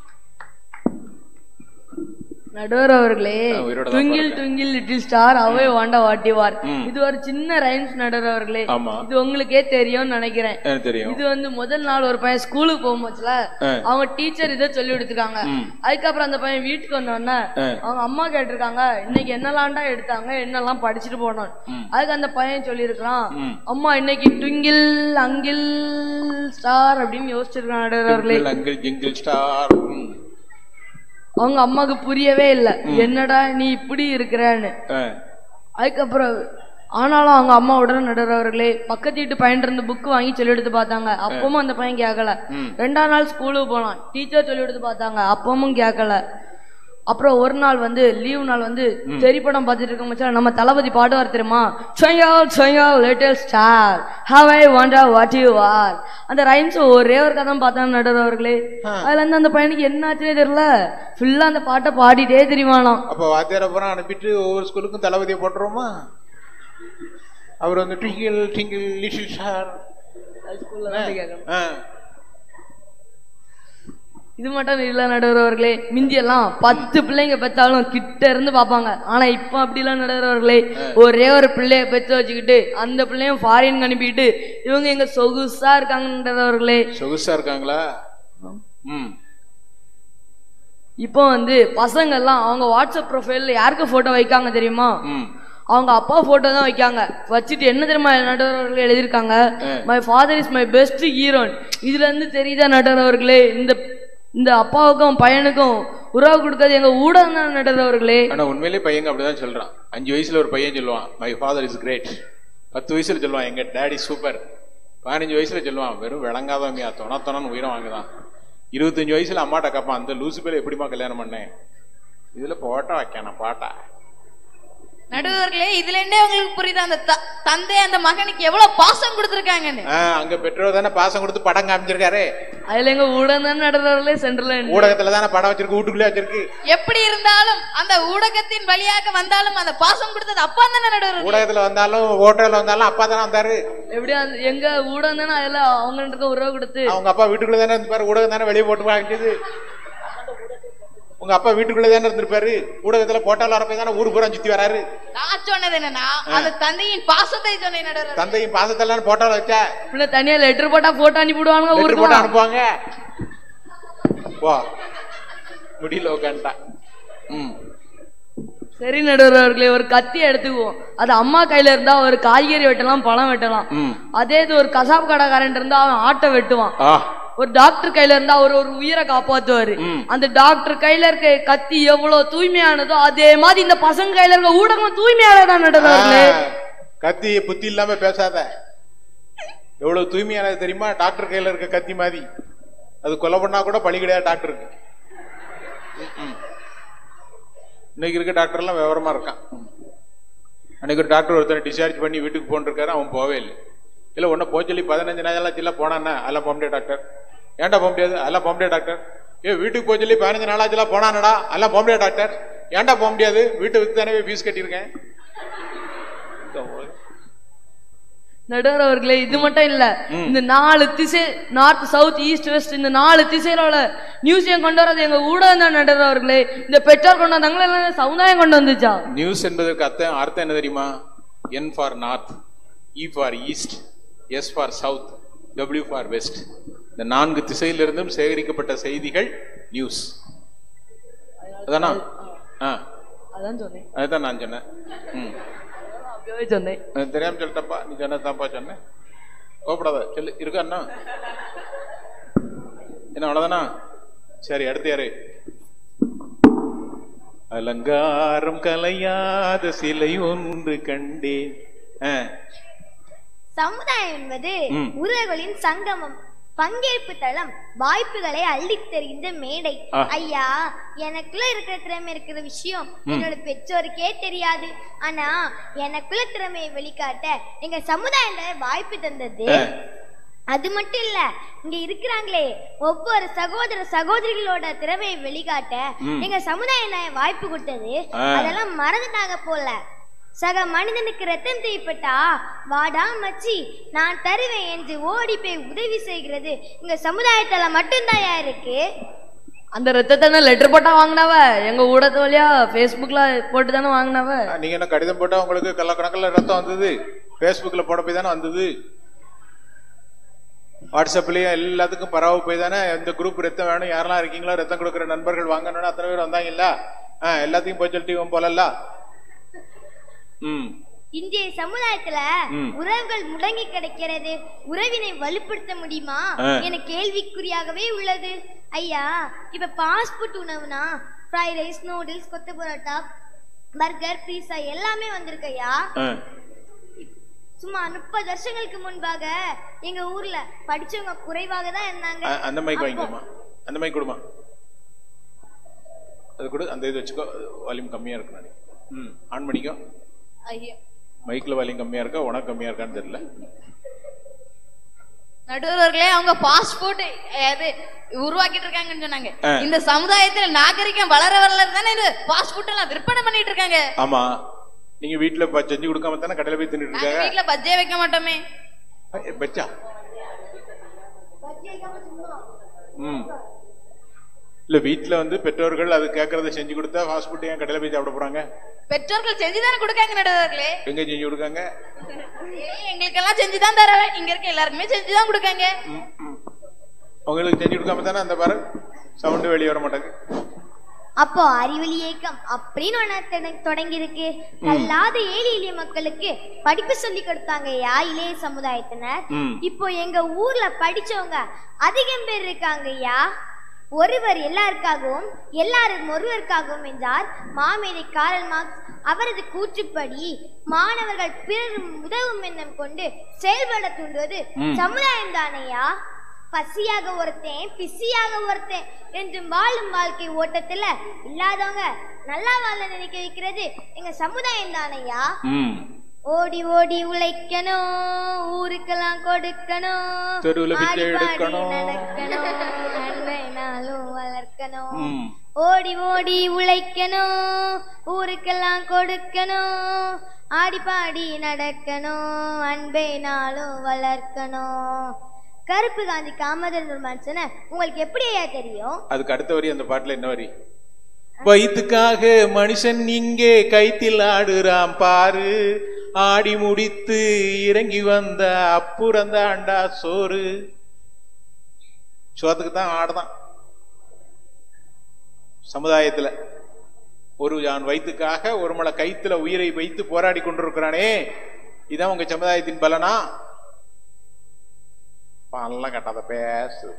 நடுவர் அவர்களே ஆ, உயிரோட தான் ட்விங்கிள் பிறந்தேன். ட்விங்கிள் லிட்டில் ஸ்டார் அவை வாண்ட வாட்டிவார் ம். இது ஒரு சின்ன ரைம்ஸ் நடுவர் அவர்களே ஆமா. இது உங்களுக்கே தெரியும்னு நினைக்கிறேன் எனக்கு தெரியும் இது வந்து முதல் நாள் ஒரு பையன் ஸ்கூலுக்கு போகும்போதுல ஆ. அவங்க டீச்சர் இதை சொல்லி கொடுத்துருக்காங்க ம். அதுக்கப்புறம் அந்த பையன் வீட்டுக்கு வந்தோடனே ஆ. அவங்க அம்மா கேட்டிருக்காங்க இன்னைக்கு என்னலாம்டா எடுத்தாங்க என்னெல்லாம் படிச்சுட்டு போனோம் அதுக்கு அந்த பையன் சொல்லியிருக்கான் ம். அம்மா இன்னைக்கு ட்விங்கிள் அங்கிள் ஸ்டார் அப்படின்னு யோசிச்சிருக்கான் நடுவர் அவர்களே அங்கிள் ஜிங்கிள் ஸ்டார் ம். அவங்க அம்மாக்கு புரியவே இல்ல என்னடா நீ இப்படி இருக்கிறன்னு ஆ, அதுக்கப்புறம் ஆனாலும் அவங்க அம்மா உடனே நடுறவர்களே பக்கத்து வீட்டு பையன் இருந்து புக் வாங்கி சொல்லி எடுத்து பார்த்தாங்க அப்பவும் அந்த பையன் கேட்கல ம். ரெண்டாம் நாள் ஸ்கூலுக்கு போனான் டீச்சர் சொல்லி எடுத்து பார்த்தாங்க அப்பவும் கேட்கல அப்புறம் ஒரு நாள் வந்து லீவ் நாள் வந்து தெரி படம் பார்த்துட்டு இருக்க மச்சான் நம்ம தளபதி பாடுவார் தெரியுமா சொயால் சொயால் little star how I wonder what you are அந்த ரைம்ஸ் ஒரே ஒரு கதை பார்த்தாங்க நடுறவர்களே அதுல இருந்து அந்த பையனுக்கு என்னாச்சுனே தெரியல ஃபுல்லா அந்த பாட்டை பாடிட்டே தெரியுமானாம் அப்ப வாத்தியார் அப்புறம் அனுப்பிட்டு ஒவ்வொரு ஸ்கூலுக்கும் தளபதியை போட்டுருவோமா அவர் வந்து ட்விங்கிள் ட்விங்கிள் லிட்டில் ஸ்டார் ஸ்கூல்ல வந்து கேட்கணும் ஆ, இது மட்டும் இல்ல நடுவர்களே மிந்தி எல்லாம் பத்து பிள்ளைங்க பெத்தாலும் கிட்ட இருந்து பாப்பாங்க ஆனா இப்ப அப்படி எல்லாம் நடுவர்களே ஒரே ஒரு பிள்ளைய பெத்து வச்சுக்கிட்டு அந்த பிள்ளையும் ஃபாரின் அனுப்பிட்டு இவங்க எங்க சொகுசா இருக்காங்க நடுவர்களே சொகுசா இருக்காங்களா ம் இப்போ வந்து பசங்க எல்லாம் அவங்க வாட்ஸ்அப் ப்ரொஃபைல்ல யாருக்கு போட்டோ வைக்காங்க தெரியுமா ம் அவங்க அப்பா போட்டோ தான் வைக்காங்க வச்சுட்டு என்ன தெரியுமா நடுவர்கள் எழுதியிருக்காங்க my father is my best ஹீரோன் இதுல இருந்து தெரியுதா நடுவர்களே இந்த இந்த அப்பாவுக்கும் பையனுக்கும் உறவு கொடுக்கறது எங்க ஊடகம் தான் நடுவர்களே ஆனா உண்மையிலேயே பையங்க அப்படிதான் சொல்றான் அஞ்சு வயசுல ஒரு பையன் சொல்லுவான் மை ஃபாதர் இஸ் கிரேட் பத்து வயசுல சொல்லுவான் எங்க டேடி சூப்பர் பதினஞ்சு வயசுல சொல்லுவான் வெறும் விளங்காதவமையா தொண தொணன்னு உயிரை வாங்குதான் இருபத்தஞ்சு வயசுல அம்மாட்ட கேட்பான் அந்த லூசு பேர் எப்படிமா கல்யாணம் பண்ணேன் இதுல போட்டா வைக்கணும் பாட்டா நடுவர்களே இதுல இருந்தே உங்களுக்கு புரியுது அந்த த- தந்தை அந்த மகனுக்கு எவ்வளவு பாசம் கொடுத்திருக்காங்கன்னு ஆஹ் அங்க பெற்றோர் தானே பாசம் கொடுத்து படம் காமிச்சிருக்காரு அதுல எங்க ஊடகம் தான் நடுவர்களே சென்ட்ரல் ஊடகத்துல தானே படம் வச்சிருக்கு வீட்டுக்குள்ளே வச்சிருக்கு எப்படி இருந்தாலும் அந்த ஊடகத்தின் வழியாக வந்தாலும் அந்த பாசம் கொடுத்தது அப்பா தானே நடுவர் ஊடகத்துல வந்தாலும் ஓட்டோல வந்தாலும் அப்பா தானே வந்தாரு எப்படியா அந்த- எங்க ஊடகம் தானே அதுல அவங்க இருக்க உறவு கொடுத்து அவங்க அப்பா வீட்டுக்குள்ள தானே இருந்திருப்பாரு ஊடகம் தானே வெளியே போட்டு வாங்கிச்சது உங்க அப்பா வீட்டுக்குள்ள தானே இருந்திருப்பாரு ஊடகத்துல போட்டால வரப்போ தானே ஊர் பூரா சுத்தி வராரு நான் சொன்னது என்னன்னா அந்த தந்தையின் பாசத்தை சொன்னேன் நடுவர் தந்தையும் பாசத்தெல்லாம் போட்டால வச்சா பிள்ளை தனியா லெட்டர் போட்டா போட்டோ அனுப்பி விடுவானுங்க லெட்டர் ஊருக்கு போட்டு அனுப்புவாங்க வா முடியல உட்காந்துட்டா ம் சரி நடுவர்களே ஒரு கத்தி எடுத்துக்குவோம் அது அம்மா கையில இருந்தா ஒரு காய்கறி வெட்டலாம் பழம் வெட்டலாம் ம் அதே இது ஒரு கசாப்பு கடைக்காரன் இருந்தா அவன் ஆட்டை வெட்டுவான் ஆ ஒரு டாக்டர் கையில இருந்தா அவர் ஒரு உயிரை காப்பாத்துவாரு ம். அந்த டாக்டர் கையில இருக்க கத்தி எவ்வளவு தூய்மையானதோ அதே மாதிரி இந்த பசங்க கையில இருக்க ஊடகம் தூய்மையானதான் நடுவர்களே ஆ, கத்தி புத்தி இல்லாம பேசாத எவ்வளவு தூய்மையானது தெரியுமா டாக்டர் கையில இருக்க கத்தி மாதிரி அது கொலை பண்ணா கூட பழி கிடையாது டாக்டருக்கு ம்ம். இன்னைக்கு இருக்க டாக்டர்லாம் விவரமா இருக்கான் அன்னைக்கு ஒரு டாக்டர் ஒருத்தர் டிஸ்சார்ஜ் பண்ணி வீட்டுக்கு போன்றிருக்காரு அவன் போவே இல்லை இல்ல ஒன்ன போக சொல்லி பதினஞ்சு நாள் சில போனானே அதெல்லாம் போக முடியாது டாக்டர் ஏன்டா போக முடியாது அதெல்லாம் போக முடியாது டாக்டர் ஏ வீட்டுக்கு போக சொல்லி பதினஞ்சு நாளாச்சுலாம் போனானடா அதெல்லாம் போக முடியாது டாக்டர் ஏன்டா போக முடியாது வீட்டை வித்து தானே ஃபீஸ் கட்டியிருக்கேன் நடுவர் அவர்களே இது மட்டும் இல்ல இந்த நாலு திசை நார்த் சவுத் ஈஸ்ட் வெஸ்ட் இந்த நாலு திசையில உள்ள நியூஸையும் கொண்டு வரது எங்க ஊடகம் தான் நடுவர் அவர்களே இந்த பெற்றோர் கொண்டு வந்தாங்களா இல்ல சமுதாயம் கொண்டு வந்துச்சா நியூஸ் என்பதற்கு அர்த்தம் அர்த்தம் என்ன தெரியுமா N for north E for east S for south W for west இந்த நான்கு திசையிலிருந்தும் சேகரிக்கப்பட்ட செய்திகள் நியூஸ் அதானா ஆ அதான் சொன்னேன் அதுதான் நான் சொன்னேன் ம் அப்பவே சொன்னேன் அது தெரியாம சொல்லிட்டப்பா நீ சொன்ன தாப்பா சொன்னேன் கோபப்படாத சொல்லு இருக்கா அண்ணா என்ன அவ்வளவுதானா சரி அடுத்து யாரு அலங்காரம் கலையாத சிலை ஒன்று கண்டேன் ஆ, சமுதாயம் என்பது ம். உறவுகளின் சங்கமம் பங்கேற்பு தளம் வாய்ப்புகளை அள்ளித் தருகின்ற மேடை ஆ. ஐயா எனக்குள்ள இருக்கிற திறமை இருக்கிற விஷயம் என்னோட பெற்றோருக்கே தெரியாது ஆனா எனக்குள்ள திறமையை வெளிக்காட்ட எங்க சமுதாயத்துல வாய்ப்பு தந்தது ஆ. அது மட்டும் இல்ல இங்க இருக்கிறாங்களே ஒவ்வொரு சகோதர சகோதரிகளோட திறமையை வெளிக்காட்ட ம். எங்க சமுதாயம் வாய்ப்பு கொடுத்தது ஆ. அதெல்லாம் மறந்துட்டாங்க போல சக மனிதனுக்கு ரத்தம் தேவைப்பட்டா வாடா மச்சி நான் தருவேன் என்று ஓடி போய் உதவி செய்கிறது இங்க சமுதாயத்துல மட்டும்தான் இருக்கு அந்த ரத்தத்தை லெட்டர் போட்டா வாங்கினவ எங்க ஊடகத்து வழியா Facebookல போட்டு தானே வாங்கினவ நீங்க என்ன கடிதம் போட்டா உங்களுக்கு கள்ளக்கணக்கில் ரத்தம் வந்தது Facebookல போட போய் தானே வந்தது வாட்ஸ்அப்லயும் எல்லாத்துக்கும் பரவ போய் தானே இந்த குரூப் ரத்தம் வேணும் யாரெல்லாம் இருக்கீங்களோ ரத்தம் கொடுக்குற நண்பர்கள் வாங்கணும்னு அத்தனை பேர் வந்தாங்கல்ல ஆ, எல்லாத்தையும் போய் சொல்லிட்டு இவன் போலல்ல ம் இன்றைய சமுதாயத்துல ம். உறவுகள் முடங்கி கிடக்கிறது உறவினை வலுப்படுத்த முடியுமா ஆ. என கேள்விக்குறியாகவே உள்ளது ஐயா இப்ப பாஸ்போர்ட் உணவுனா ஃப்ரைட் ரைஸ் நூடுல்ஸ் கொத்து பரோட்டா பர்கர் பீஸா எல்லாமே வந்திருக்கு ஐயா ஆ. சும்மா முப்பது வருஷங்களுக்கு முன்பாக எங்க ஊர்ல படிச்சவங்க குறைவாக தான் இருந்தாங்க அ- அந்த மைக் அப்போ- வாங்கிக்கோமா அந்த மைக் கொடுமா அது கொடு அந்த இது வச்சுக்கோ வால்யூம் கம்மியா இருக்கு நானே ம் ஆன் பண்ணிக்கோ ஐயா மைக்ல வால்யூம் கம்மியா இருக்கா உனக்கு கம்மியா இருக்கான்னு தெரியல நடுவர்களே அவங்க பாஸ்போர்ட் அது உருவாக்கிட்டு இருக்காங்கன்னு சொன்னாங்க ஆ. இந்த சமுதாயத்துல நாகரிகம் வளர வளர தானே இது பாஸ்போர்ட் எல்லாம் விற்பனை பண்ணிட்டு இருக்காங்க ஆமா நீங்க வீட்டுல ப- செஞ்சு கொடுக்காம தானே கடையில போய் தின்னுட்டு நாங்க இருக்காங்க வீட்டுல பஜ்ஜே வைக்க மாட்டோமே ஏ, பச்சா ம் இல்ல வீட்ல வந்து பெற்றோர்கள் அது கேட்கறத செஞ்சு கொடுத்தா ஃபாஸ்ட் ஃபுட் ஏன் கடையில போய் சாப்பிட போறாங்க பெற்றோர்கள் செஞ்சுதானே கொடுக்காங்க நடுவர்களே எங்க செஞ்சு கொடுக்காங்க எங்களுக்கு எல்லாம் செஞ்சுதான் தர இங்க இருக்க எல்லாருக்குமே செஞ்சுதான் கொடுக்காங்க ம், ம். உங்களுக்கு செஞ்சு கொடுக்காம தானே அந்த பாரு சவுண்டு வெளியே வர மாட்டாங்க அப்போ அறிவொளி இயக்கம் அப்படின்னு ஒண்ணு தொடங்கி இருக்கு கல்லாத ஏழை எளிய மக்களுக்கு படிப்பு சொல்லி கொடுத்தாங்க ஐயா இளைய சமுதாயத்தினர் ம். இப்போ எங்க ஊர்ல படிச்சவங்க அதிகம் பேர் இருக்காங்க ஐயா ஒருவர் எல்லாருக்காகவும் எல்லாரும் ஒருவருக்காகவும் என்றார் மாமேதை காரல் மார்க்ஸ் அவரது கூற்றுப்படி மாணவர்கள் பிறர் உதவும் எண்ணம் கொண்டு செயல்பட தூண்டுவது ம். சமுதாயம் தானையா பசியாக ஒருத்தன் பிஸியாக ஒருத்தன் என்று வாழும் வாழ்க்கை ஓட்டத்துல இல்லாதவங்க நல்லா வாழ நினைக்க வைக்கிறது எங்க சமுதாயம் தானையா ம் ஓடி ஓடி உழைக்கணும் ஊருக்கெல்லாம் கொடுக்கணும் தெருவுல பிச்சை ஆடி பாடி எடுக்கணும். நடக்கணும் அன்பை நாளும் வளர்க்கணும் ம் ஓடி ஓடி உழைக்கணும் ஊருக்கெல்லாம் கொடுக்கணும் ஆடி பாடி நடக்கணும் அன்பை நாளும் வளர்க்கணும் கருப்பு காந்தி காமதன் ஒரு மனுஷனை உங்களுக்கு எப்படி ஐயா தெரியும் அதுக்கு அடுத்த வரி அந்த பாட்டுல என்ன வரி வயிற்றுக்காக மனுஷன் இங்கே கைத்தில் ஆடுறான் பாரு ஆடி முடித்து இறங்கி வந்த அப்புறம் தாண்டா சோறு சோத்துக்கு தான் ஆடுதான் சமுதாயத்துல ஒரு ஜான் வயிற்றுக்காக ஒரு மலை கைத்துல உயிரை வைத்து போராடி கொண்டிருக்கிறானே இதான் உங்க சமுதாயத்தின் பலனா பாலெல்லாம் கட்டாத பேசு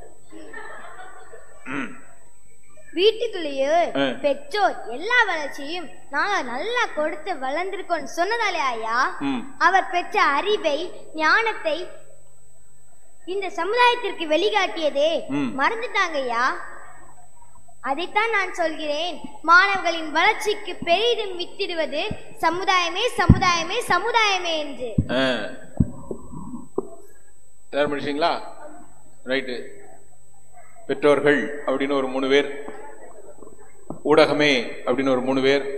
ம் வீட்டுக்குள்ளேயே ஆ. பெற்றோர் எல்லா வளர்ச்சியும் நாங்க நல்லா கொடுத்து வளர்ந்திருக்கோம் சொன்னதாலே ஐயா ம் அவர் பெற்ற அறிவை ஞானத்தை இந்த சமுதாயத்திற்கு வெளிக்காட்டியதே ம். மறந்துட்டாங்க ஐயா அதைத்தான் நான் சொல்கிறேன் மாணவர்களின் வளர்ச்சிக்கு பெரிதும் வித்திடுவது சமுதாயமே சமுதாயமே சமுதாயமே என்று ஆ. எல்லாரும் முடிச்சிங்களா ரைட்டு பெற்றோர்கள் அப்படின்னு ஒரு மூணு பேர் ஊடகமே அப்படின்னு ஒரு மூணு பேர்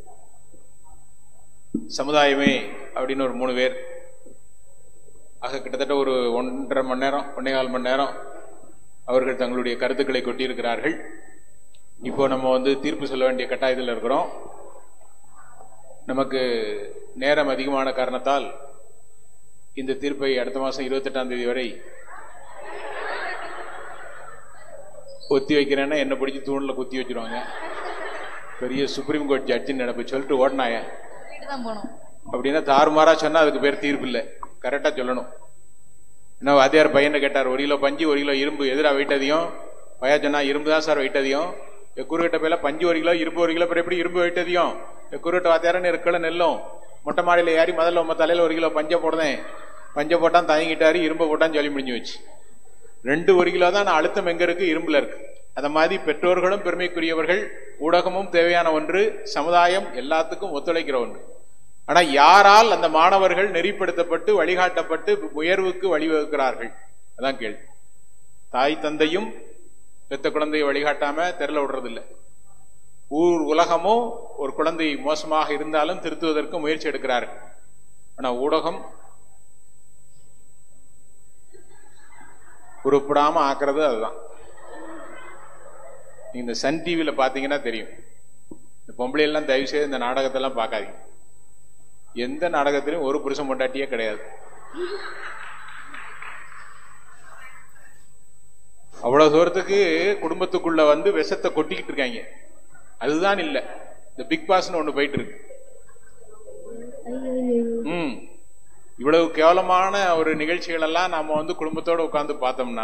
சமுதாயமே அப்படின்னு ஒரு மூணு பேர் ஆக கிட்டத்தட்ட ஒரு ஒன்றரை மணி நேரம் ஒன்னே கால் மணி நேரம் அவர்கள் தங்களுடைய கருத்துக்களை கொட்டியிருக்கிறார்கள் இப்போ நம்ம வந்து தீர்ப்பு சொல்ல வேண்டிய கட்டாயத்தில் இருக்கிறோம் நமக்கு நேரம் அதிகமான காரணத்தால் இந்த தீர்ப்பை அடுத்த மாசம் இருபத்தெட்டாம் தேதி வரை ஒத்தி வைக்கிறேன்னா என்ன பிடிச்சி தூணில் குத்தி வச்சிருவாங்க பெரிய சுப்ரீம் கோர்ட் ஜட்ஜின்னு நினைப்பு சொல்லிட்டு ஓடினாய தான் போனோம் அப்படின்னா தாறுமாறா சொன்னா அதுக்கு பேர் தீர்ப்பு இல்லை கரெக்டா சொல்லணும் என்ன வாத்தியார் பையனை கேட்டார் ஒரு கிலோ பஞ்சு ஒரு கிலோ இரும்பு எதிரா வெயிட் அதிகம் பையா சொன்னா இரும்பு தான் சார் வெயிட் அதிகம் குறுகிட்ட பேல பஞ்சு ஒரு கிலோ இரும்பு ஒரு கிலோ அப்புறம் எப்படி இரும்பு வெயிட் அதிகம் குறுகிட்ட வாத்தியாரன்னு இருக்கல நெல்லும் மொட்டை மாடியில ஏறி முதல்ல உங்க தலையில ஒரு கிலோ பஞ்சை போடுதேன் பஞ்சை போட்டான் தயங்கிட்டாரு இரும்பை போட்டான்னு சொல்லி முடிஞ்சு வச்சு ரெண்டு ஒரு கிலோ தான் அழுத்தம் எங்க இருக்கு இரும்புல இருக்கு அத மாதிரி பெற்றோர்களும் பெருமைக்குரியவர்கள் ஊடகமும் தேவையான ஒன்று சமுதாயம் எல்லாத்துக்கும் ஒத்துழைக்கிற ஒன்று ஆனா யாரால் அந்த மாணவர்கள் நெறிப்படுத்தப்பட்டு வழிகாட்டப்பட்டு உயர்வுக்கு வழிவகுக்கிறார்கள் அதான் கேள்வி தாய் தந்தையும் பெத்த குழந்தையை வழிகாட்டாம தெருல விடுறது இல்ல ஊர் உலகமும் ஒரு குழந்தை மோசமாக இருந்தாலும் திருத்துவதற்கு முயற்சி எடுக்கிறார்கள் ஆனா ஊடகம் உருப்படாம ஆக்குறது அதுதான் நீங்க இந்த சன் டிவியில பாத்தீங்கன்னா தெரியும் இந்த பொம்பளை எல்லாம் தயவு செய்து இந்த நாடகத்தெல்லாம் பார்க்காதீங்க எந்த நாடகத்திலும் ஒரு புருஷன் பொண்டாட்டியே கிடையாது அவ்வளவு தூரத்துக்கு குடும்பத்துக்குள்ள வந்து விஷத்தை கொட்டிக்கிட்டு இருக்காங்க அதுதான் இல்ல இந்த பிக் பாஸ்னு ஒண்ணு போயிட்டு இருக்கு ம் இவ்வளவு கேவலமான ஒரு நிகழ்ச்சிகள் எல்லாம் நாம வந்து குடும்பத்தோட உட்கார்ந்து பார்த்தோம்னா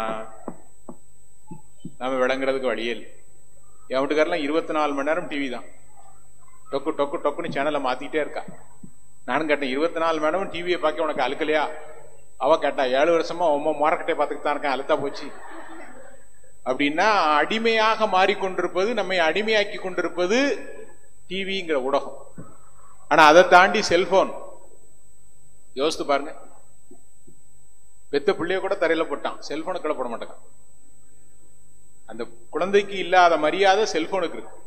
நாம விளங்குறதுக்கு வழியே இல்லை என் வீட்டுக்காரெல்லாம் இருபத்தி நாலு மணி நேரம் டிவி தான் டொக்கு டொக்கு டொக்குன்னு சேனலை மாத்திட்டே இருக்கா நானும் கேட்டேன் இருபத்தி நாலு மணி நேரம் டிவியை பார்க்க உனக்கு அழுக்கலையா அவ கேட்டா ஏழு வருஷமா உம்ம மோரக்கட்டை பார்த்துட்டு தான் இருக்கேன் அழுத்தா போச்சு அப்படின்னா அடிமையாக மாறிக்கொண்டிருப்பது நம்மை அடிமையாக்கி கொண்டிருப்பது டிவிங்கிற ஊடகம் ஆனா அதை தாண்டி செல்போன் யோசித்து பாருங்க பெத்த பிள்ளைய கூட தரையில போட்டான் செல்போனு கீழே போட மாட்டான் அந்த குழந்தைக்கு இல்லாத மரியாதை செல்போனுக்கு இருக்கு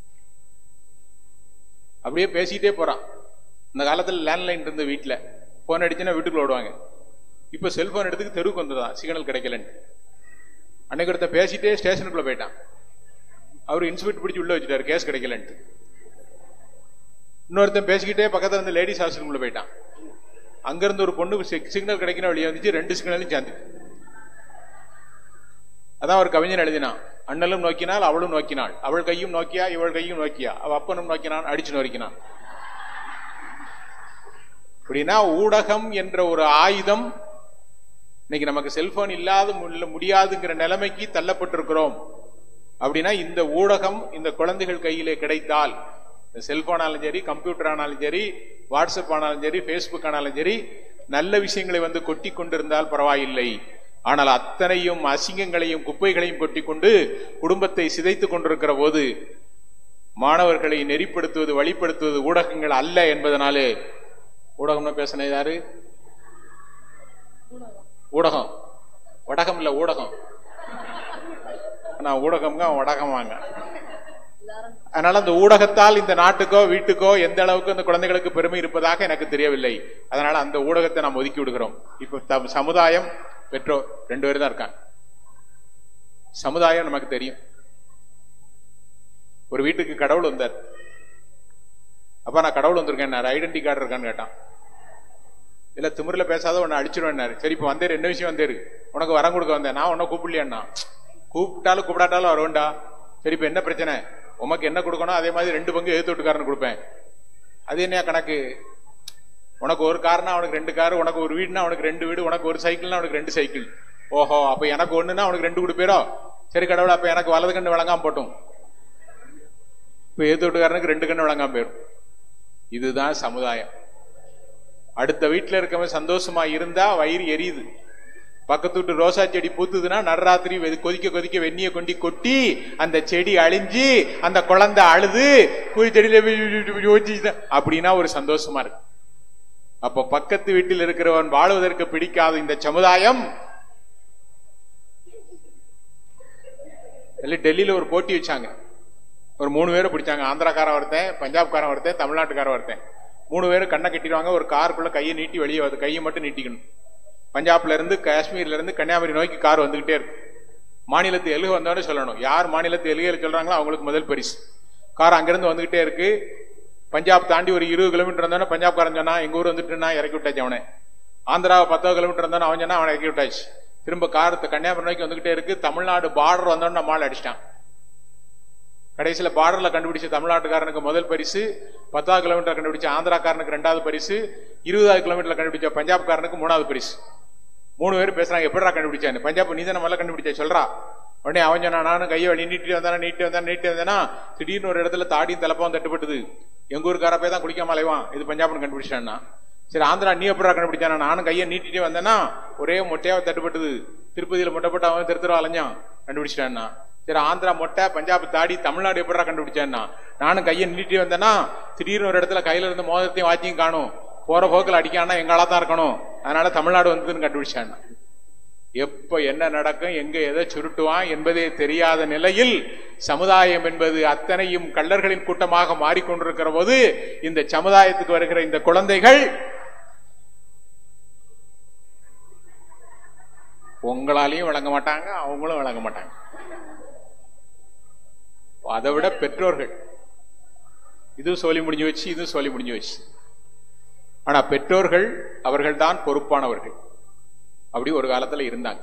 அப்படியே பேசிட்டே போறான் இந்த காலத்துல லேண்ட்லைன் இருந்த வீட்டுல போன் அடிச்சுன்னா வீட்டுக்குள்ள ஓடுவாங்க இப்ப செல்போன் எடுத்துக்கு தெருவுக்கு வந்துதான் சிக்னல் கிடைக்கலன்னு அன்னைக்கு ஒருத்த பேசிட்டே ஸ்டேஷனுக்குள்ள போயிட்டான் அவர் இன்ஸ்பெக்ட் பிடிச்சி உள்ள வச்சுட்டாரு கேஸ் கிடைக்கலன்ட்டு இன்னொருத்தன் பேசிக்கிட்டே பக்கத்துல இருந்து லேடிஸ் ஹாஸ்டலுக்குள்ள போயிட்டான் அங்க இருந்து ஒரு பொண்ணு சிக்னல் கிடைக்கணும் வெளியே வந்துச்சு ரெண்டு சிக்னலையும் சேர்ந்து அதான் ஒரு கவிஞன் எழுதினான் அண்ணலும் நோக்கினால் அவளும் நோக்கினாள் அவள் கையும் நோக்கியா இவள் கையும் நோக்கியா அவ அப்பனும் நோக்கினான் அடிச்சு நோக்கினான் அப்படின்னா ஊடகம் என்ற ஒரு ஆயுதம் இன்னைக்கு நமக்கு செல்போன் இல்லாத மு- முடியாதுங்கிற நிலைமைக்கு தள்ளப்பட்டிருக்கிறோம் அப்படின்னா இந்த ஊடகம் இந்த குழந்தைகள் கையிலே கிடைத்தால் இந்த செல்போன் ஆனாலும் சரி கம்ப்யூட்டர் ஆனாலும் சரி வாட்ஸ்அப் ஆனாலும் சரி ஃபேஸ்புக் ஆனாலும் சரி நல்ல விஷயங்களை வந்து கொட்டி கொண்டிருந்தால் பரவாயில்லை ஆனால் அத்தனையும் அசிங்கங்களையும் குப்பைகளையும் கொட்டி கொண்டு குடும்பத்தை சிதைத்துக் கொண்டிருக்கிற போது மாணவர்களை நெறிப்படுத்துவது வழிப்படுத்துவது ஊடகங்கள் அல்ல என்பதனாலே ஊடகம்னு பேசின யாரு ஊடகம் வடகம் இல்ல ஊடகம் நான் ஊடகம்ங்க வடகமாங்க அதனால அந்த ஊடகத்தால் இந்த நாட்டுக்கோ வீட்டுக்கோ எந்த அளவுக்கு அந்த குழந்தைகளுக்கு பெருமை இருப்பதாக எனக்கு தெரியவில்லை அதனால அந்த ஊடகத்தை நாம் ஒதுக்கி விடுகிறோம் இப்ப த- சமுதாயம் பெற்றோர் ரெண்டு பேரும் தான் இருக்காங்க சமுதாயம் நமக்கு தெரியும் ஒரு வீட்டுக்கு கடவுள் வந்தார் அப்ப நான் கடவுள் வந்திருக்கேன் ஐடென்டி கார்டு இருக்கான்னு கேட்டான் இல்ல திமிரில பேசாத உன்னை அடிச்சிருவேன்னாரு சரி இப்ப வந்தேரு என்ன விஷயம் வந்தேரு உனக்கு வரம் கொடுக்க வந்தேன் நான் உன்னை கூப்பிடலையாண்ணா கூப்பிட்டாலும் கூப்பிடாட்டாலும் வருவேன்டா சரி இப்ப என்ன பிரச்சனை உமக்கு என்ன கொடுக்கணும் அதே மாதிரி ரெண்டு பங்கு எழுத்து வீட்டுக்காரனு கொடுப்பேன் அது என்ன கணக்கு உனக்கு ஒரு கார்னா அவனுக்கு ரெண்டு கார் உனக்கு ஒரு வீடுனா அவனுக்கு ரெண்டு வீடு உனக்கு ஒரு சைக்கிள்னா அவனுக்கு ரெண்டு சைக்கிள் ஓஹோ அப்ப எனக்கு ஒண்ணுன்னா அவனுக்கு ரெண்டு கொடுப்பேரோ சரி கடவுள் அப்ப எனக்கு வலது கண்ணு விளங்காம போட்டும் இப்ப எழுத்து வீட்டுக்காரனுக்கு ரெண்டு கண்ணு விளங்காம போயிடும் இதுதான் சமுதாயம் அடுத்த வீட்டுல இருக்கவன் சந்தோஷமா இருந்தா வயிறு எரியுது பக்கத்து வீட்டு ரோசா செடி பூத்துதுன்னா நடுராத்திரி வெ- கொதிக்க கொதிக்க வெந்நிய கொண்டு கொட்டி அந்த செடி அழிஞ்சு அந்த குழந்தை அழுது பூ செடியில போய் இப்படி ஒட்டிச்சுன்னா, அப்படின்னா ஒரு சந்தோஷமா இருக்கு அப்ப பக்கத்து வீட்டில் இருக்கிறவன் வாழுவதற்கு பிடிக்காத இந்த சமுதாயம் இல்ல டெல்லியில ஒரு போட்டி வச்சாங்க ஒரு மூணு பேரை பிடிச்சாங்க ஆந்திராக்காரன் ஒருத்தன் பஞ்சாப்காரன் ஒருத்தன் தமிழ்நாட்டுக்காரன் ஒருத்தன் மூணு பேரும் கண்ணை கட்டிடுவாங்க ஒரு காருக்குள்ள கையை நீட்டி வெளியே வருது கையை மட்டும் நீட்டிக்கணும் பஞ்சாப்ல இருந்து காஷ்மீர்ல இருந்து கன்னியாகுமரி நோக்கி கார் வந்துகிட்டே இருக்கு மாநிலத்து எலுக வந்தோடனே சொல்லணும் யார் மாநிலத்து எலுகையில் சொல்றாங்களோ அவங்களுக்கு முதல் பரிசு கார் அங்கிருந்து வந்துகிட்டே இருக்கு பஞ்சாப் தாண்டி ஒரு இருபது கிலோமீட்டர் வந்தோடனே பஞ்சாப்காரன் சொன்னா எங்க ஊர் வந்துட்டுனா இறக்கி விட்டாச்சு அவனை ஆந்திராவை பத்தாவது கிலோமீட்டர் வந்தோடனே அவன் சொன்னா அவனை இறக்கி விட்டாச்சு திரும்ப கார் கன்னியாகுமரி நோக்கி வந்துகிட்டே இருக்கு தமிழ்நாடு பார்டர் வந்தோடனே நம்ம ஆள் அடிச்சிட்டான் கடைசியில பார்டர்ல கண்டுபிடிச்ச தமிழ்நாட்டுக்காரனுக்கு முதல் பரிசு பத்தாவது கிலோமீட்டர் கண்டுபிடிச்ச ஆந்திராக்காரனுக்கு ரெண்டாவது பரிசு இருபதாவது கிலோமீட்டர்ல கண்டுபிடிச்ச பஞ்சாப்காரனுக்கு மூணாவது பரிசு மூணு பேர் பேசுறாங்க எப்படிடா கண்டுபிடிச்சான்னு பஞ்சாப் நீ தானே முதல்ல கண்டுபிடிச்ச சொல்றா உடனே அவன் சொன்னா நானும் கையை வழி நீட்டிட்டு வந்தானா நீட்டி வந்தானா நீட்டி வந்தானா திடீர்னு ஒரு இடத்துல தாடியும் தலைப்பாவும் தட்டுப்பட்டது எங்க ஊருக்கார போய் தான் குளிக்காம அலைவான் இது பஞ்சாப்னு கண்டுபிடிச்சான்னா சரி ஆந்திரா நீ எப்படா கண்டுபிடிச்சானா நானும் கையை நீட்டிட்டே வந்தேன்னா ஒரே மொட்டையாவை தட்டுப்பட்டது திருப்பதியில மொட்டை போட்டு அவன் திரு திரு அலைஞ்சான் கண்டுபிடிச்சிட்டான்னா சரி ஆந்திரா மொட்டை பஞ்சாப் தாடி தமிழ்நாடு எப்படா கண்டுபிடிச்சான்னா நானும் கையை நீட்டி வந்தேன்னா திடீர்னு ஒரு இடத்துல கையில இருந்து மோதிரத்தையும் வாத்தியும் காணும் போற போக்கில் அடிக்கானா எங்காலா தான் இருக்கணும் அதனால தமிழ்நாடு வந்ததுன்னு கண்டுபிடிச்சான்னா எப்ப என்ன நடக்கும் எங்க எதை சுருட்டுவான் என்பதே தெரியாத நிலையில் சமுதாயம் என்பது அத்தனையும் கள்ளர்களின் கூட்டமாக மாறிக்கொண்டிருக்கிற போது இந்த சமுதாயத்துக்கு வருகிற இந்த குழந்தைகள் உங்களாலையும் வழங்க மாட்டாங்க அவங்களும் வழங்க மாட்டாங்க அதை விட பெற்றோர்கள் இது சொல்லி முடிஞ்சு வச்சு இது சொல்லி முடிஞ்சு வச்சு ஆனா பெற்றோர்கள் அவர்கள் தான் பொறுப்பானவர்கள் அப்படி ஒரு காலத்துல இருந்தாங்க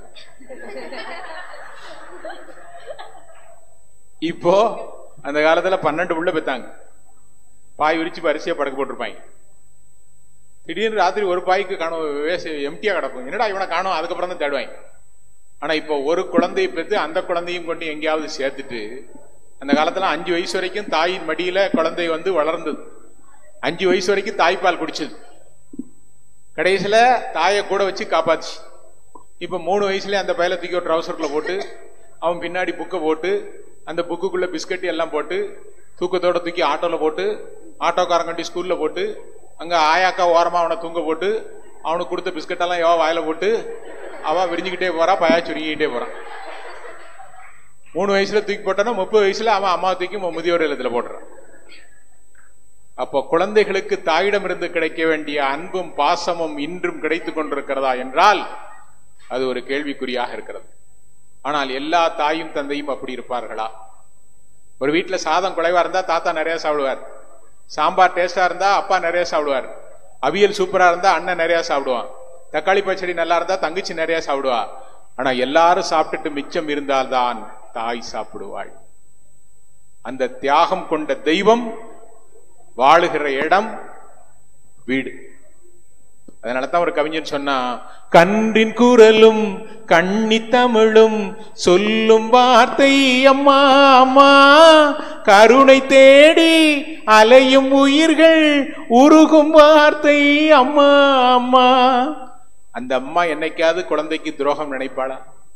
இப்போ அந்த காலத்துல பன்னெண்டு புள்ள பெத்தாங்க பாய் விரிச்சு பரிசையா படக்கு போட்டிருப்பாங்க திடீர்னு ராத்திரி ஒரு பாய்க்கு காணும் வேச எம்டியா கிடக்கும் என்னடா இவனை காணும் அதுக்கப்புறம் தான் தேடுவாங்க ஆனா இப்போ ஒரு குழந்தையை பெற்று அந்த குழந்தையும் கொண்டு எங்கேயாவது சேர்த்துட்டு அந்த காலத்துல அஞ்சு வயசு வரைக்கும் தாயின் மடியில குழந்தை வந்து வளர்ந்தது அஞ்சு வயசு வரைக்கும் தாய்ப்பால் குடிச்சது கடைசியில தாயை கூட வச்சு காப்பாச்சு இப்ப மூணு வயசுல அந்த பையல தூக்கி ஒரு ட்ரௌசர்க்குள்ள போட்டு அவன் பின்னாடி புக்கை போட்டு அந்த புக்குக்குள்ள பிஸ்கட் எல்லாம் போட்டு தூக்கத்தோட தூக்கி ஆட்டோல போட்டு ஆட்டோக்காரங்கண்டி ஸ்கூல்ல போட்டு அங்க ஆயாக்கா ஓரமா அவனை தூங்க போட்டு அவனுக்கு கொடுத்த பிஸ்கட் எல்லாம் எவா வாயில போட்டு அவன் விரிஞ்சுக்கிட்டே போறான் பயா சுருங்கிக்கிட்டே போறான் மூணு வயசுல தூக்கி போட்டானா முப்பது வயசுல அவன் அம்மா தூக்கி மு- முதியோர் இல்லத்துல போடுறான் அப்போ குழந்தைகளுக்கு தாயிடமிருந்து கிடைக்க வேண்டிய அன்பும் பாசமும் இன்றும் கிடைத்துக் கொண்டிருக்கிறதா என்றால் அது ஒரு கேள்விக்குறியாக இருக்கிறது ஆனால் எல்லா தாயும் தந்தையும் அப்படி இருப்பார்களா ஒரு வீட்டுல சாதம் குறைவா இருந்தா தாத்தா நிறைய சாப்பிடுவார் சாம்பார் டேஸ்டா இருந்தா அப்பா நிறைய சாப்பிடுவார் அவியல் சூப்பரா இருந்தா அண்ணன் நிறைய சாப்பிடுவான் தக்காளி பச்சடி நல்லா இருந்தா தங்கச்சி நிறைய சாப்பிடுவா ஆனா எல்லாரும் சாப்பிட்டுட்டு மிச்சம் இருந்தால்தான் தாய் சாப்பிடுவாள் அந்த தியாகம் கொண்ட தெய்வம் வாழுகிற இடம் வீடு அதனால தான் ஒரு கவிஞன் சொன்னா கன்றின் குரலும் கண்ணி தமிழும் சொல்லும் வார்த்தை அம்மா அம்மா கருணை தேடி அலையும் உயிர்கள் உருகும் வார்த்தை அம்மா அம்மா அந்த அம்மா என்னைக்காவது குழந்தைக்கு துரோகம் நினைப்பாளா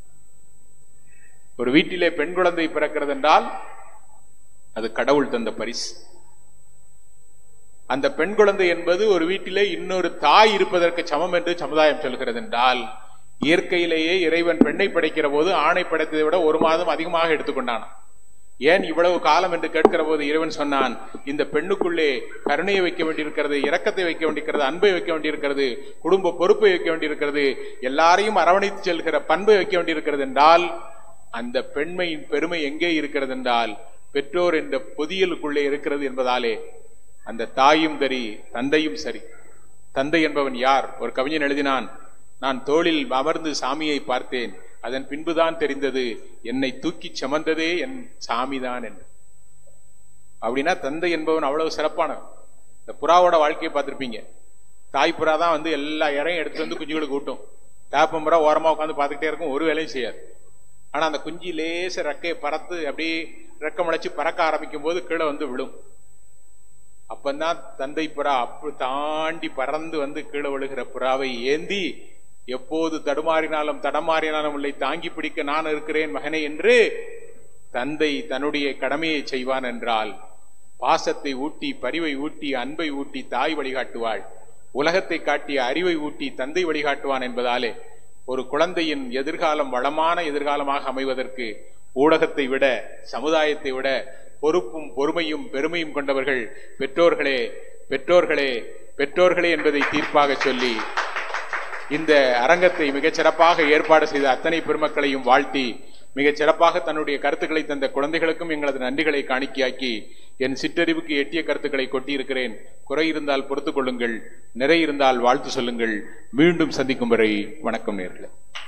ஒரு வீட்டிலே பெண் குழந்தை பிறக்கிறது என்றால் அது கடவுள் தந்த பரிசு அந்த பெண் குழந்தை என்பது ஒரு வீட்டிலே இன்னொரு தாய் இருப்பதற்கு சமம் என்று சமுதாயம் சொல்கிறது என்றால் இயற்கையிலேயே இறைவன் பெண்ணை படைக்கிற போது ஆணை படைத்ததை விட ஒரு மாதம் அதிகமாக எடுத்துக்கொண்டான் ஏன் இவ்வளவு காலம் என்று கேட்கிற போது இறைவன் சொன்னான் இந்த பெண்ணுக்குள்ளே கருணையை வைக்க வேண்டியிருக்கிறது இரக்கத்தை வைக்க வேண்டியிருக்கிறது அன்பை வைக்க வேண்டியிருக்கிறது குடும்ப பொறுப்பை வைக்க வேண்டியிருக்கிறது எல்லாரையும் அரவணைத்து செல்கிற பண்பை வைக்க வேண்டியிருக்கிறது என்றால் அந்த பெண்மையின் பெருமை எங்கே இருக்கிறது என்றால் பெற்றோர் என்ற பொதியலுக்குள்ளே இருக்கிறது என்பதாலே அந்த தாயும் சரி தந்தையும் சரி தந்தை என்பவன் யார் ஒரு கவிஞன் எழுதினான் நான் தோளில் அமர்ந்து சாமியை பார்த்தேன் அதன் பின்புதான் தெரிந்தது என்னை தூக்கி சுமந்ததே என் சாமிதான் என்று அப்படின்னா தந்தை என்பவன் அவ்வளவு சிறப்பானவன் இந்த புறாவோட வாழ்க்கையை பார்த்திருப்பீங்க தாய் புறா தான் வந்து எல்லா இறையும் எடுத்து வந்து குஞ்சுகளுக்கு ஊட்டும் தாப்பம் புறா ஓரமா உட்காந்து பார்த்துக்கிட்டே இருக்கும் ஒரு வேலையும் செய்யாது ஆனா அந்த குஞ்சு லேச ரெக்கையை பறத்து அப்படியே ரெக்க முளைச்சு பறக்க ஆரம்பிக்கும் போது கீழே வந்து விழும் அப்பந்தான் தந்தை புறா அப்படி தாண்டி பறந்து வந்து கீழே விழுகிற புறாவை ஏந்தி எப்போது தடுமாறினாலும் தடமாறினாலும் உன்னை தாங்கி பிடிக்க நான் இருக்கிறேன் மகனே என்று தந்தை தன்னுடைய கடமையை செய்வான் என்றால் பாசத்தை ஊட்டி பரிவை ஊட்டி அன்பை ஊட்டி தாய் வழிகாட்டுவாள் உலகத்தை காட்டிய அறிவை ஊட்டி தந்தை வழிகாட்டுவான் என்பதாலே ஒரு குழந்தையின் எதிர்காலம் வளமான எதிர்காலமாக அமைவதற்கு ஊடகத்தை விட சமுதாயத்தை விட பொறுப்பும் பொறுமையும் பெருமையும் கொண்டவர்கள் பெற்றோர்களே பெற்றோர்களே பெற்றோர்களே என்பதை தீர்ப்பாக சொல்லி இந்த அரங்கத்தை மிகச் சிறப்பாக ஏற்பாடு செய்த அத்தனை பெருமக்களையும் வாழ்த்தி மிகச் சிறப்பாக தன்னுடைய கருத்துக்களை தந்த குழந்தைகளுக்கும் எங்களது நன்றிகளை காணிக்கையாக்கி என் சிற்றறிவுக்கு எட்டிய கருத்துக்களை கொட்டியிருக்கிறேன் குறை இருந்தால் பொறுத்துக் கொள்ளுங்கள் நிறை இருந்தால் வாழ்த்து சொல்லுங்கள் மீண்டும் சந்திக்கும் வரை வணக்கம் நேர்களே